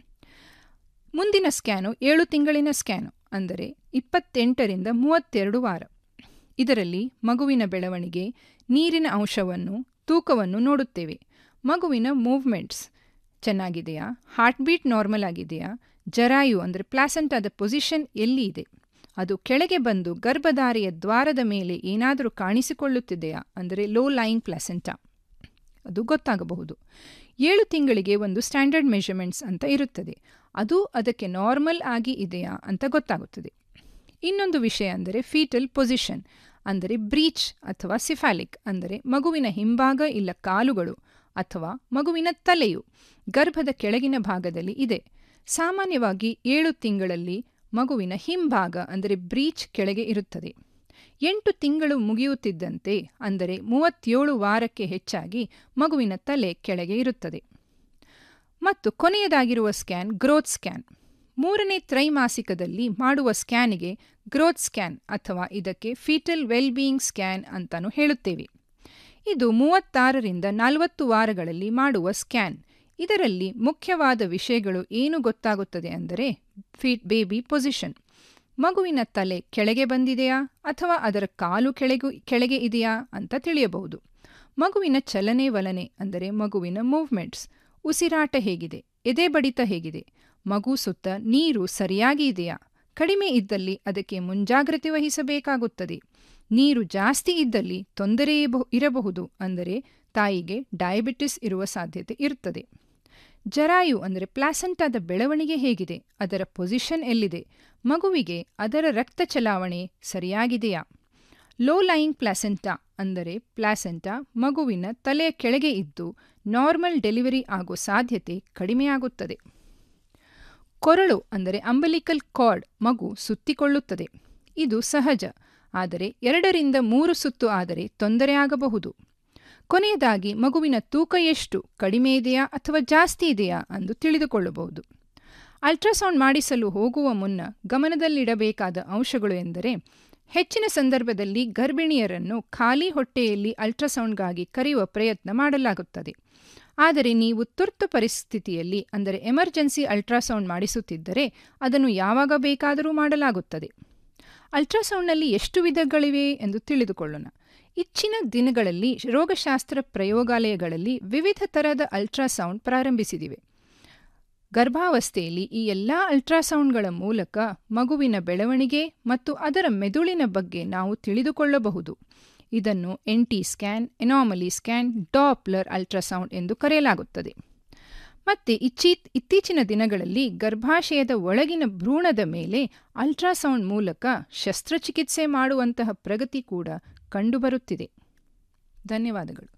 ಮುಂದಿನ ಸ್ಕ್ಯಾನು ಏಳು ತಿಂಗಳಿನ ಸ್ಕ್ಯಾನು ಅಂದರೆ ಇಪ್ಪತ್ತೆಂಟರಿಂದ ಮೂವತ್ತೆರಡು ವಾರ ಇದರಲ್ಲಿ ಮಗುವಿನ ಬೆಳವಣಿಗೆ ನೀರಿನ ಅಂಶವನ್ನು ತೂಕವನ್ನು ನೋಡುತ್ತೇವೆ ಮಗುವಿನ ಮೂವ್ಮೆಂಟ್ಸ್ ಚೆನ್ನಾಗಿದೆಯಾ ಹಾರ್ಟ್ ಬೀಟ್ ನಾರ್ಮಲ್ ಆಗಿದೆಯಾ ಜರಾಯು ಅಂದರೆ ಪ್ಲಾಸೆಂಟಾದ ಪೊಸಿಷನ್ ಎಲ್ಲಿ ಇದೆ ಅದು ಕೆಳಗೆ ಬಂದು ಗರ್ಭಧಾರೆಯ ದ್ವಾರದ ಮೇಲೆ ಏನಾದರೂ ಕಾಣಿಸಿಕೊಳ್ಳುತ್ತಿದೆಯಾ ಅಂದರೆ ಲೋ ಲೈನ್ ಪ್ಲಾಸೆಂಟಾ ಅದು ಗೊತ್ತಾಗಬಹುದು ಏಳು ತಿಂಗಳಿಗೆ ಒಂದು ಸ್ಟ್ಯಾಂಡರ್ಡ್ ಮೆಷರ್ಮೆಂಟ್ಸ್ ಅಂತ ಇರುತ್ತದೆ ಅದು ಅದಕ್ಕೆ ನಾರ್ಮಲ್ ಆಗಿ ಇದೆಯಾ ಅಂತ ಗೊತ್ತಾಗುತ್ತದೆ ಇನ್ನೊಂದು ವಿಷಯ ಅಂದರೆ ಫೀಟಲ್ ಪೊಸಿಷನ್ ಅಂದರೆ ಬ್ರೀಚ್ ಅಥವಾ ಸಿಫಾಲಿಕ್ ಅಂದರೆ ಮಗುವಿನ ಹಿಂಭಾಗ ಇಲ್ಲ ಕಾಲುಗಳು ಅಥವಾ ಮಗುವಿನ ತಲೆಯು ಗರ್ಭದ ಕೆಳಗಿನ ಭಾಗದಲ್ಲಿ ಇದೆ ಸಾಮಾನ್ಯವಾಗಿ ಏಳು ತಿಂಗಳಲ್ಲಿ ಮಗುವಿನ ಹಿಂಭಾಗ ಅಂದರೆ ಬ್ರೀಚ್ ಕೆಳಗೆ ಇರುತ್ತದೆ ಎಂಟು ತಿಂಗಳು ಮುಗಿಯುತ್ತಿದ್ದಂತೆ ಅಂದರೆ ಮೂವತ್ತೇಳು ವಾರಕ್ಕೆ ಹೆಚ್ಚಾಗಿ ಮಗುವಿನ ತಲೆ ಕೆಳಗೆ ಇರುತ್ತದೆ ಮತ್ತು ಕೊನೆಯದಾಗಿರುವ ಸ್ಕ್ಯಾನ್ ಗ್ರೋತ್ ಸ್ಕ್ಯಾನ್ ಮೂರನೇ ತ್ರೈಮಾಸಿಕದಲ್ಲಿ ಮಾಡುವ ಸ್ಕ್ಯಾನಿಗೆ ಗ್ರೋತ್ ಸ್ಕ್ಯಾನ್ ಅಥವಾ ಇದಕ್ಕೆ ಫೀಟಲ್ ವೆಲ್ಬೀಯಿಂಗ್ ಸ್ಕ್ಯಾನ್ ಅಂತಾನು ಹೇಳುತ್ತೇವೆ ಇದು ಮೂವತ್ತಾರರಿಂದ ನಲವತ್ತು ವಾರಗಳಲ್ಲಿ ಮಾಡುವ ಸ್ಕ್ಯಾನ್ ಇದರಲ್ಲಿ ಮುಖ್ಯವಾದ ವಿಷಯಗಳು ಏನು ಗೊತ್ತಾಗುತ್ತದೆ ಅಂದರೆ ಫೀಟ್ ಬೇಬಿ ಪೊಸಿಷನ್ ಮಗುವಿನ ತಲೆ ಕೆಳಗೆ ಬಂದಿದೆಯಾ ಅಥವಾ ಅದರ ಕಾಲು ಕೆಳಗು ಕೆಳಗೆ ಇದೆಯಾ ಅಂತ ತಿಳಿಯಬಹುದು ಮಗುವಿನ ಚಲನೆ ವಲನೆ ಅಂದರೆ ಮಗುವಿನ ಮೂವ್ಮೆಂಟ್ಸ್ ಉಸಿರಾಟ ಹೇಗಿದೆ ಎದೆ ಬಡಿತ ಹೇಗಿದೆ ಮಗು ಸುತ್ತ ನೀರು ಸರಿಯಾಗಿ ಇದೆಯಾ ಕಡಿಮೆ ಇದ್ದಲ್ಲಿ ಅದಕ್ಕೆ ಮುಂಜಾಗ್ರತೆ ವಹಿಸಬೇಕಾಗುತ್ತದೆ ನೀರು ಜಾಸ್ತಿ ಇದ್ದಲ್ಲಿ ತೊಂದರೆ ಇರಬಹುದು ಅಂದರೆ ತಾಯಿಗೆ ಡಯಾಬಿಟಿಸ್ ಇರುವ ಸಾಧ್ಯತೆ ಇರುತ್ತದೆ ಜರಾಯು ಅಂದರೆ ಪ್ಲಾಸೆಂಟಾದ ಬೆಳವಣಿಗೆ ಹೇಗಿದೆ ಅದರ ಪೊಸಿಷನ್ ಎಲ್ಲಿದೆ ಮಗುವಿಗೆ ಅದರ ರಕ್ತ ಚಲಾವಣೆ ಸರಿಯಾಗಿದೆಯಾ ಲೋ ಲೈನ್ ಪ್ಲಾಸೆಂಟಾ ಅಂದರೆ ಪ್ಲಾಸೆಂಟಾ ಮಗುವಿನ ತಲೆಯ ಕೆಳಗೆ ಇದ್ದು ನಾರ್ಮಲ್ ಡೆಲಿವರಿ ಆಗೋ ಸಾಧ್ಯತೆ ಕಡಿಮೆಯಾಗುತ್ತದೆ ಕೊರಳು ಅಂದರೆ ಅಂಬಲಿಕಲ್ ಕಾರ್ಡ್ ಮಗು ಸುತ್ತಿಕೊಳ್ಳುತ್ತದೆ ಇದು ಸಹಜ ಆದರೆ ಎರಡರಿಂದ ಮೂರು ಸುತ್ತು ಆದರೆ ತೊಂದರೆಯಾಗಬಹುದು ಕೊನೆಯದಾಗಿ ಮಗುವಿನ ತೂಕ ಎಷ್ಟು ಕಡಿಮೆ ಇದೆಯಾ ಅಥವಾ ಜಾಸ್ತಿ ಇದೆಯಾ ಎಂದು ತಿಳಿದುಕೊಳ್ಳಬಹುದು ಅಲ್ಟ್ರಾಸೌಂಡ್ ಮಾಡಿಸಲು ಹೋಗುವ ಮುನ್ನ ಗಮನದಲ್ಲಿಡಬೇಕಾದ ಅಂಶಗಳು ಎಂದರೆ ಹೆಚ್ಚಿನ ಸಂದರ್ಭದಲ್ಲಿ ಗರ್ಭಿಣಿಯರನ್ನು ಖಾಲಿ ಹೊಟ್ಟೆಯಲ್ಲಿ ಅಲ್ಟ್ರಾಸೌಂಡ್ಗಾಗಿ ಕರೆಯುವ ಪ್ರಯತ್ನ ಮಾಡಲಾಗುತ್ತದೆ ಆದರೆ ನೀವು ತುರ್ತು ಪರಿಸ್ಥಿತಿಯಲ್ಲಿ ಅಂದರೆ ಎಮರ್ಜೆನ್ಸಿ ಅಲ್ಟ್ರಾಸೌಂಡ್ ಮಾಡಿಸುತ್ತಿದ್ದರೆ ಅದನ್ನು ಯಾವಾಗ ಬೇಕಾದರೂ ಮಾಡಲಾಗುತ್ತದೆ ಅಲ್ಟ್ರಾಸೌಂಡ್ನಲ್ಲಿ ಎಷ್ಟು ವಿಧಗಳಿವೆ ಎಂದು ತಿಳಿದುಕೊಳ್ಳೋಣ ಇಚ್ಚಿನ ದಿನಗಳಲ್ಲಿ ರೋಗಶಾಸ್ತ್ರ ಪ್ರಯೋಗಾಲಯಗಳಲ್ಲಿ ವಿವಿಧ ತರಹದ ಅಲ್ಟ್ರಾಸೌಂಡ್ ಪ್ರಾರಂಭಿಸಿದಿವೆ ಗರ್ಭಾವಸ್ಥೆಯಲ್ಲಿ ಈ ಎಲ್ಲ ಅಲ್ಟ್ರಾಸೌಂಡ್ಗಳ ಮೂಲಕ ಮಗುವಿನ ಬೆಳವಣಿಗೆ ಮತ್ತು ಅದರ ಮೆದುಳಿನ ಬಗ್ಗೆ ನಾವು ತಿಳಿದುಕೊಳ್ಳಬಹುದು ಇದನ್ನು NT scan anomaly scan Doppler ultrasound ಎಂದು ಕರೆಯಲಾಗುತ್ತದೆ ಮತ್ತೆ ಇಚ್ಚಿ ಇತ್ತೀಚಿನ ದಿನಗಳಲ್ಲಿ ಗರ್ಭಾಶಯದ ಒಳಗಿನ ಭ್ರೂಣದ ಮೇಲೆ ಅಲ್ಟ್ರಾಸೌಂಡ್ ಮೂಲಕ ಶಸ್ತ್ರಚಿಕಿತ್ಸೆ ಮಾಡುವಂತಹ ಪ್ರಗತಿ ಕೂಡ ಕಂಡುಬರುತ್ತಿದೆ ಧನ್ಯವಾದಗಳು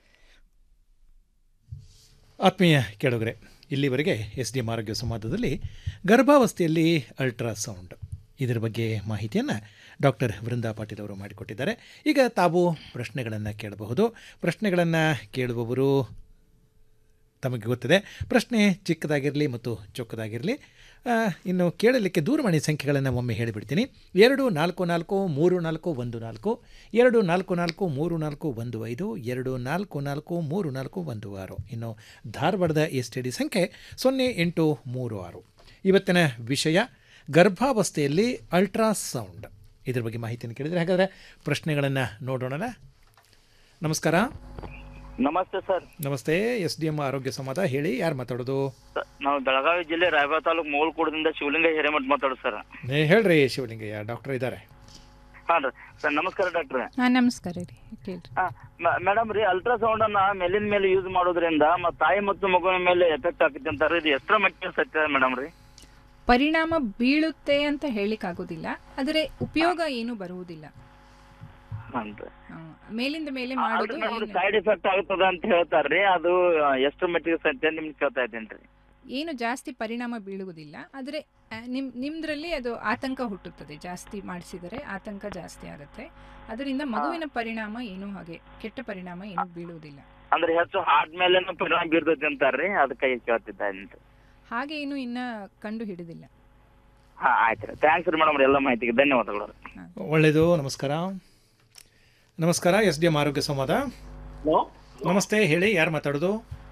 ಆತ್ಮೀಯ ಕೇಳುಗರೆ ಇಲ್ಲಿವರೆಗೆ ಎಸ್ ಡಿ ಎಂ ಆರೋಗ್ಯ ಸಂವಾದದಲ್ಲಿ ಗರ್ಭಾವಸ್ಥೆಯಲ್ಲಿ ಅಲ್ಟ್ರಾಸೌಂಡ್ ಇದರ ಬಗ್ಗೆ ಮಾಹಿತಿಯನ್ನು ಡಾಕ್ಟರ್ ವೃಂದಾ ಪಾಟೀಲ್ ಅವರು ಮಾಡಿಕೊಟ್ಟಿದ್ದಾರೆ ಈಗ ತಾವು ಪ್ರಶ್ನೆಗಳನ್ನು ಕೇಳಬಹುದು ಪ್ರಶ್ನೆಗಳನ್ನು ಕೇಳುವವರು ತಮಗೆ ಗೊತ್ತಿದೆ ಪ್ರಶ್ನೆ ಚಿಕ್ಕದಾಗಿರಲಿ ಮತ್ತು ಚೊಕ್ಕದಾಗಿರಲಿ ಇನ್ನು ಕೇಳಲಿಕ್ಕೆ ದೂರವಾಣಿ ಸಂಖ್ಯೆಗಳನ್ನು ಒಮ್ಮೆ ಹೇಳಿಬಿಡ್ತೀನಿ ಎರಡು ನಾಲ್ಕು ನಾಲ್ಕು ಮೂರು ನಾಲ್ಕು ಒಂದು ನಾಲ್ಕು ಎರಡು ನಾಲ್ಕು ನಾಲ್ಕು ಮೂರು ನಾಲ್ಕು ಒಂದು ಐದು ಎರಡು ನಾಲ್ಕು ನಾಲ್ಕು ಮೂರು ನಾಲ್ಕು ಒಂದು ಆರು ಇನ್ನು ಧಾರವಾಡದ ಎಸ್ ಟಿ ಡಿ ಸಂಖ್ಯೆ ಸೊನ್ನೆ ಎಂಟು ಮೂರು ಆರು ಇವತ್ತಿನ ವಿಷಯ ಗರ್ಭಾವಸ್ಥೆಯಲ್ಲಿ ಅಲ್ಟ್ರಾಸೌಂಡ್ ಇದ್ರ ಬಗ್ಗೆ ಮಾಹಿತಿಯನ್ನು ಕೇಳಿದರೆ ಹಾಗಾದರೆ ಪ್ರಶ್ನೆಗಳನ್ನು ನೋಡೋಣ ನಮಸ್ಕಾರ ನಮಸ್ತೆ ಸರ್ ನಮಸ್ತೆ ಎಸ್ ಡಿ ಎಂ ಆರೋಗ್ಯ ಸಂವಾದ ಹೇಳಿ ಯಾರು ಮಾತಾಡೋದು ನಾವು ಬೆಳಗಾವಿ ಜಿಲ್ಲೆ ರಾಯಬಾಗ ತಾಲೂಕು ಮೂಳ್ಕೂಡದಿಂದ ಶಿವಲಿಂಗ ಹಿರೇಮಠ್ ಮಾತಾಡೋದು ಸರ್ ಏ, ಹೇಳ್ರಿ ಶಿವಲಿಂಗಯ್ಯ ಡಾಕ್ಟರ್ ಇದ್ದಾರೆ ಹಾಂ ರೀ ಸರ್ ನಮಸ್ಕಾರ ಡಾಕ್ಟ್ರೆ ಹಾಂ ನಮಸ್ಕಾರ ರೀ ಕೇಳ್ರಿ ಮೇಡಮ್ ರೀ ಅಲ್ಟ್ರಾಸೌಂಡ್ ಅನ್ನ ಮೇಲಿನ ಮೇಲೆ ಯೂಸ್ ಮಾಡೋದ್ರಿಂದ ಮತ್ತ್ ತಾಯಿ ಮತ್ತು ಮಗುವಿನ ಮೇಲೆ ಎಫೆಕ್ಟ್ ಆಗ್ತೈತೆ ಅಂತಾರೆ ಇದು ಎಷ್ಟರ ಮಟ್ಟಿಗೆ ಸತ್ಯ ಮೇಡಮ್ ರೀ ಪರಿಣಾಮ ಬೀಳುತ್ತೆ ಅಂತ ಹೇಳಿಕ್ಕಾಗೋದಿಲ್ಲ ಆದರೆ ಉಪಯೋಗ ಏನು ಬರುವುದಿಲ್ಲ ಅಂತ ಆ, ಮೇಲಿಂದ ಮೇಲೆ ಮಾಡೋದು ಏನು- ಸೈಡ್ ಎಫೆಕ್ಟ್ ಆಗ್ತದ ಅಂತ ಹೇಳ್ತಾರ್ರಿ ಅದು ಎಷ್ಟರ ಮಟ್ಟಿಗೆ ಸತ್ಯ ನಿಮ್ಗೆ ಕೇಳ್ತಾ ಇದ್ದೇನ್ರಿ ಏನು ಜಾಸ್ತಿ ಪರಿಣಾಮ ಬೀಳುವುದಿಲ್ಲ ಆದರೆ ಆ, ನಿಮ್ ನಿಮ್ದ್ರಲ್ಲಿ ಅದು ಆತಂಕ ಹುಟ್ಟುತ್ತದೆ ಜಾಸ್ತಿ ಮಾಡಿಸಿದರೆ ಆತಂಕ ಜಾಸ್ತಿ ಆಗುತ್ತೆ ಅದರಿಂದ ಮಗುವಿನ ಪರಿಣಾಮ ಏನು ಹಾಗೆ ಕೆಟ್ಟ ಪರಿಣಾಮ ಏನು ಬೀಳುವುದಿಲ್ಲ ಅಂದ್ರೆ ಹೆಚ್ಚು ಹಾರ್ಟ್ ಮೇಲೆ ಪರಿಣಾಮ ಬೀರ್ತೈತಿ ಅಂತಾರ್ರಿ ಅದಕ್ಕೆ ಕೇಳ್ತಿದ್ದ ಇದ್ದೇನ್ರಿ ಹಾಗೆ ಏನು ಇನ್ನ ಕಂಡು ಹಿಡಿದಿಲ್ಲ ಹಾ ಆಯ್ತು ರೀ ಥ್ಯಾಂಕ್ಸ್ ರೀ ಮೇಡಮ್ ಎಲ್ಲ ಮಾಹಿತಿಗೆ ಧನ್ಯವಾದಗಳು ರೀ ಒಳ್ಳೆಯದು ನಮಸ್ಕಾರ ನಮಸ್ಕಾರ ಎಸ್ ಡಿ ಎಂ ಆರೋಗ್ಯ ಸಂವಾದ ನಮಸ್ತೆ ಹೇಳಿ ಯಾರು ಮಾತಾಡೋದು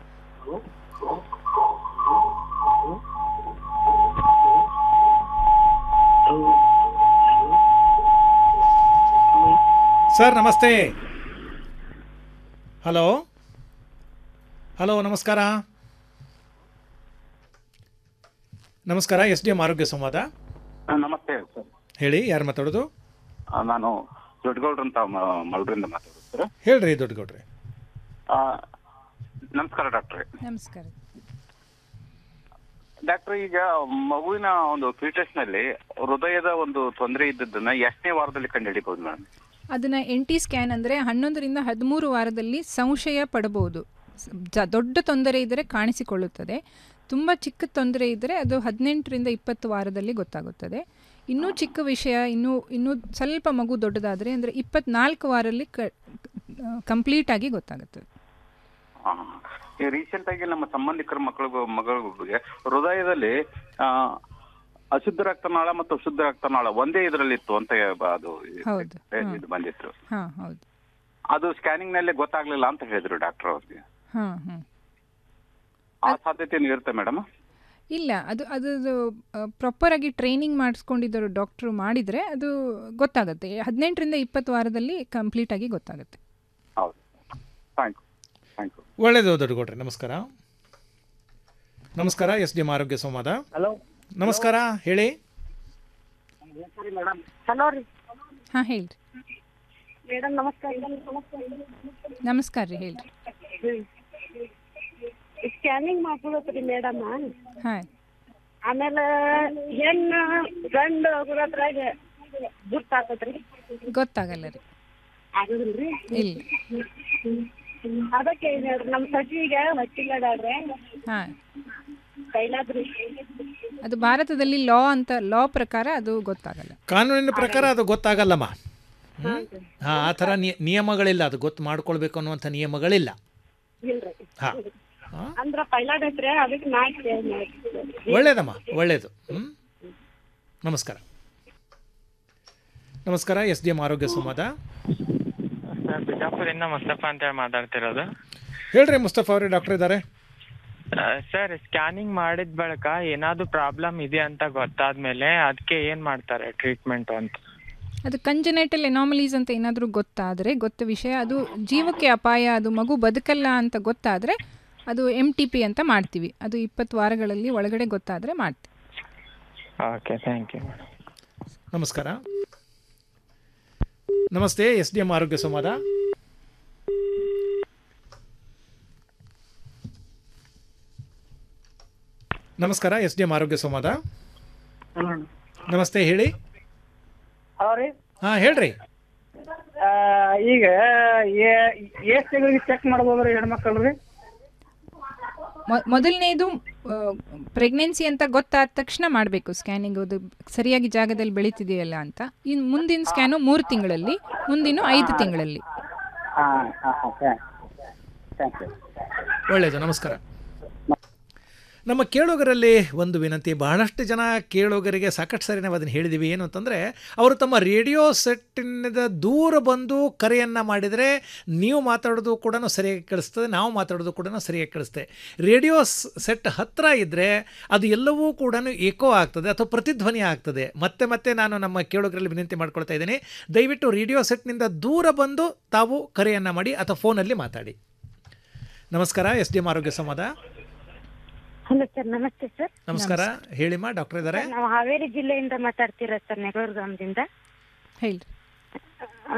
ಸರ್ ನಮಸ್ತೆ ಹಲೋ ಹಲೋ ನಮಸ್ಕಾರ ನಮಸ್ಕಾರ ಎಸ್ ಡಿ ಎಂ ಆರೋಗ್ಯ ಸಂವಾದ ನಮಸ್ತೆ ಸರ್ ಹೇಳಿ ಯಾರು ಮಾತಾಡೋದು ಆ, ನಾನು ದೊಡ್ಡಗೌಡ್ರು ಅಂತ ಮ- ಮಲ್ರಿಂದ ಮಾತಾಡೋದು ಸರ್ ಹೇಳ್ರಿ ದೊಡ್ಡಗೌಡ್ರಿ ಆ, ನಮಸ್ಕಾರ ಡಾಕ್ಟ್ರೆ ನಮಸ್ಕಾರ ಡಾಕ್ಟರ್ ಈಗ ಮಗುವಿನ ಒಂದು ಫೀಟಸ್ ನಲ್ಲಿ ಹೃದಯದ ಒಂದು ತೊಂದರೆ ಇದ್ದದ್ದನ್ನ ಎಷ್ಟನೇ ವಾರದಲ್ಲಿ ಕಂಡುಹಿಡಿಬಹುದು ಮೇಡಮ್ ಅದನ್ನ ಎನ್ ಟಿ ಸ್ಕ್ಯಾನ್ ಅಂದರೆ ಹನ್ನೊಂದರಿಂದ ಹದಿಮೂರು ವಾರದಲ್ಲಿ ಸಂಶಯ ಪಡಬಹುದು ಸ- ಜ- ದೊಡ್ಡ ತೊಂದರೆ ಇದ್ದರೆ ಕಾಣಿಸಿಕೊಳ್ಳುತ್ತದೆ ತುಂಬ ಚಿಕ್ಕ ತೊಂದರೆ ಇದ್ದರೆ ಅದು ಹದಿನೆಂಟರಿಂದ ಇಪ್ಪತ್ತು ವಾರದಲ್ಲಿ ಗೊತ್ತಾಗುತ್ತದೆ ಇನ್ನೂ ಚಿಕ್ಕ ವಿಷಯ ಇನ್ನೂ ಇನ್ನೂ ಸ್ವಲ್ಪ ಮಗು ದೊಡ್ಡದಾದರೆ ಅಂದರೆ ಇಪ್ಪತ್ನಾಲ್ಕು ವಾರಲ್ಲಿ ಕ ಕಂಪ್ಲೀಟ್ ಆಗಿ ಗೊತ್ತಾಗುತ್ತದೆ ರೀಸೆಂಟ್ ಆಗಿ ನಮ್ಮ ಸಂಬಂಧಿಕರ ಮಕ್ಕಳಿಗೂ ಮಗಳಿಗೆ ಹೃದಯದಲ್ಲಿ ಆ, ಅಶುದ್ಧ ರಕ್ತನಾಳ ಮತ್ತು ಶುದ್ಧ ರಕ್ತನಾಳ ಒಂದೇ ಇದರಲ್ಲಿ ಇತ್ತು ಅಂತ ಬ- ಅದು ಹೌದು ಇದು ಬಂದಿತ್ತು ಹಾಂ ಹೌದು ಅದು ಸ್ಕ್ಯಾನಿಂಗ್ ನಲ್ಲಿ ಗೊತ್ತಾಗ್ಲಿಲ್ಲ ಅಂತ ಹೇಳಿದ್ರು ಡಾಕ್ಟರ್ ಅವ್ರಿಗೆ ಹಾಂ ಹಾಂ ಆ ಸಾಧ್ಯತೆ ಇರುತ್ತೆ ಮೇಡಮ್ ಇಲ್ಲ ಅದು ಅದು ಪ್ರಾಪರ್ ಆಗಿ ಟ್ರೈನಿಂಗ್ ಮಾಡಿಸ್ಕೊಂಡಿದ್ದರು ಡಾಕ್ಟ್ರು ಮಾಡಿದರೆ ಅದು ಗೊತ್ತಾಗುತ್ತೆ ಹದಿನೆಂಟರಿಂದ ಇಪ್ಪತ್ತು ವಾರದಲ್ಲಿ ಕಂಪ್ಲೀಟ್ ಆಗಿ ಗೊತ್ತಾಗುತ್ತೆ ಹೌದು ಥ್ಯಾಂಕ್ ಯು ಥ್ಯಾಂಕ್ ಯು ಒಳ್ಳೆಯದು ದೊಡ್ಡಗೌಡ್ರೆ ನಮಸ್ಕಾರ ನಮಸ್ಕಾರ ಎಸ್ ಡಿ ಎಂ ಆರೋಗ್ಯ ಸಂವಾದ ಹಲೋ ನಮಸ್ಕಾರ ಹೇಳಿ ಮೇಡಮ್ ಹಲೋ ರೀ ಹಾಂ ಹೇಳ್ರಿ ಮೇಡಮ್ ನಮಸ್ಕಾರ ನಮಸ್ಕಾರ ರೀ ಹೇಳ್ರಿ ಸ್ಕ್ಯಾನಿಂಗ್ ಮಾಡ್ಕೊಳತ್ರಿ ಮೇಡಮ್ ಹಾಂ ಆಮೇಲೆ ಹೆಣ್ಣು ಗಂಡು ಹೋಗೋದ್ರಾಗ ಗುರ್ತಾಕತ್ರಿ ಗೊತ್ತಾಗಲ್ಲ ರೀ ಆಗುದಿಲ್ರಿ ಇಲ್ಲ ಅದಕ್ಕೆ ಏನ್ ಹೇಳ್ರಿ ನಮ್ಮ ಸಚಿವಿಗೆ ಹೊಟ್ಟಿಲ್ಲದಾಡ್ರೆ ಹಾಂ ಕೈಲಾದ್ರಿ ಅದು ಭಾರತದಲ್ಲಿ ಲಾ ಅಂತ ಲಾ ಪ್ರಕಾರ ಅದು ಗೊತ್ತಾಗಲ್ಲ ಕಾನೂನಿನ ಪ್ರಕಾರ ಅದು ಗೊತ್ತಾಗಲ್ಲಮ್ಮ ಹಾಂ ಆ ಥರ ನಿಯ- ನಿಯಮಗಳಿಲ್ಲ ಅದು ಗೊತ್ತು ಮಾಡ್ಕೊಳ್ಬೇಕು ಅನ್ನುವಂಥ ನಿಯಮಗಳಿಲ್ಲ ಇಲ್ರಿ ಹಾಂ ಅಂದ್ರ ಪೈಲಾಡೈತ್ರಿ ಅದಕ್ಕೆ ನಾಲ್ಕು ಒಳ್ಳೇದಮ್ಮ ಒಳ್ಳೇದು ಹ್ಞೂ ನಮಸ್ಕಾರ ನಮಸ್ಕಾರ ಎಸ್ ಡಿ ಎಂ ಆರೋಗ್ಯ ಸಂವಾದ ಸರ್ ಬಿಜಾಪುರಿಂದ ಮುಸ್ತಫಾ ಅಂತ ಹೇಳಿ ಮಾತಾಡ್ತಿರೋದು ಹೇಳ್ರಿ ಮುಸ್ತಫಾ ಅವರೇ ಡಾಕ್ಟರ್ ಇದ್ದಾರೆ ಆ, ಸರ್ ಸ್ಕ್ಯಾನಿಂಗ್ ಮಾಡಿದ ಬಳಿಕ ಏನಾದ್ರು ಪ್ರಾಬ್ಲಮ್ ಇದೆ ಅಂತ ಗೊತ್ತಾದ್ಮೇಲೆ ಅದಕ್ಕೆ ಏನ್ ಮಾಡ್ತಾರೆ ಟ್ರೀಟ್ಮೆಂಟ್ ಅಂತ ಅದು ಕಂಜನೈಟಲ್ ಎನಾಮಲೀಸ್ ಅಂತ ಏನಾದರೂ ಗೊತ್ತಾದರೆ ಗೊತ್ತ ವಿಷಯ ಅದು ಜೀವಕ್ಕೆ ಅಪಾಯ ಅದು ಮಗು ಬದುಕಲ್ಲ ಅಂತ ಗೊತ್ತಾದರೆ ಅದು ಎಮ್ ಟಿ ಪಿ ಅಂತ ಮಾಡ್ತೀವಿ ಅದು ಇಪ್ಪತ್ತು ವಾರಗಳಲ್ಲಿ ಒಳಗಡೆ ಗೊತ್ತಾದರೆ ಮಾಡ್ತೀವಿ ಓಕೆ ಥ್ಯಾಂಕ್ ಯು ನಮಸ್ಕಾರ ನಮಸ್ತೆ ಎಸ್ ಡಿ ಎಂ ಆರೋಗ್ಯ ಸಂವಾದ ನಮಸ್ಕಾರ ಎಸ್ ಡಿ ಎಂ ಆರೋಗ್ಯ ಸಂವಾದ ನಮಸ್ತೆ ಹೇಳಿ ಹಲೋ ರೀ ಹಾಂ ಹೇಳ್ರಿ ಆ, ಈಗ ಎಷ್ಟು ತಿಂಗಳಿಗೆ ಚೆಕ್ ಮಾಡ್ಬೋದ್ರಿ ಹೆಣ್ಮಕ್ಳು ರೀ ಮೊ- ಮೊದಲನೇದು ಪ್ರೆಗ್ನೆನ್ಸಿ ಅಂತ ಗೊತ್ತಾದ ತಕ್ಷಣ ಮಾಡಬೇಕು ಸ್ಕ್ಯಾನಿಂಗ್ ಅದು ಸರಿಯಾಗಿ ಜಾಗದಲ್ಲಿ ಬೆಳೀತಿದೆಯಲ್ಲ ಅಂತ ಇನ್ನು ಮುಂದಿನ ಸ್ಕ್ಯಾನು ಮೂರು ತಿಂಗಳಲ್ಲಿ ಮುಂದಿನ ಐದು ತಿಂಗಳಲ್ಲಿ ಹಾಂ ಹಾಂ ಹಾಂ ಥ್ಯಾಂಕ್ ಯು ಒಳ್ಳೆಯದು ನಮಸ್ಕಾರ ನಮ್ಮ ಕೇಳುಗರಲ್ಲಿ ಒಂದು ವಿನಂತಿ ಬಹಳಷ್ಟು ಜನ ಕೇಳುಗರಿಗೆ ಸಾಕಷ್ಟು ಸರಿ ನಾವು ಅದನ್ನು ಹೇಳಿದ್ದೀವಿ ಏನು ಅಂತಂದರೆ ಅವರು ತಮ್ಮ ರೇಡಿಯೋ ಸೆಟ್ಟಿನಿಂದ ದೂರ ಬಂದು ಕರೆಯನ್ನು ಮಾಡಿದರೆ ನೀವು ಮಾತಾಡೋದು ಕೂಡ ಸರಿಯಾಗಿ ಕೇಳಿಸ್ತದೆ ನಾವು ಮಾತಾಡೋದು ಕೂಡ ಸರಿಯಾಗಿ ಕೇಳಿಸ್ತದೆ ರೇಡಿಯೋ ಸೆಟ್ ಹತ್ತಿರ ಇದ್ದರೆ ಅದು ಎಲ್ಲವೂ ಕೂಡ ಏಕೋ ಆಗ್ತದೆ ಅಥವಾ ಪ್ರತಿಧ್ವನಿ ಆಗ್ತದೆ ಮತ್ತೆ ಮತ್ತೆ ನಾನು ನಮ್ಮ ಕೇಳುಗರಲ್ಲಿ ವಿನಂತಿ ಮಾಡ್ಕೊಳ್ತಾ ಇದ್ದೀನಿ ದಯವಿಟ್ಟು ರೇಡಿಯೋ ಸೆಟ್ನಿಂದ ದೂರ ಬಂದು ತಾವು ಕರೆಯನ್ನು ಮಾಡಿ ಅಥವಾ ಫೋನಲ್ಲಿ ಮಾತಾಡಿ ನಮಸ್ಕಾರ ಎಸ್ ಡಿ ಎಂ ಆರೋಗ್ಯ ಸಂವಾದ ಹಲೋ ಸರ್ ನಮಸ್ತೆ ಸರ್ ನಮಸ್ಕಾರ ಹೇಳಿಮ್ಮ ಡಾಕ್ಟರ್ ಇದ್ದಾರೆ ಸರ್, ನಾವು ಹಾವೇರಿ ಜಿಲ್ಲೆಯಿಂದ ಮಾತಾಡ್ತಿರೋ ಸರ್ ನೆಗಳೂರು ಗ್ರಾಮದಿಂದ ಹೇಳ್ರಿ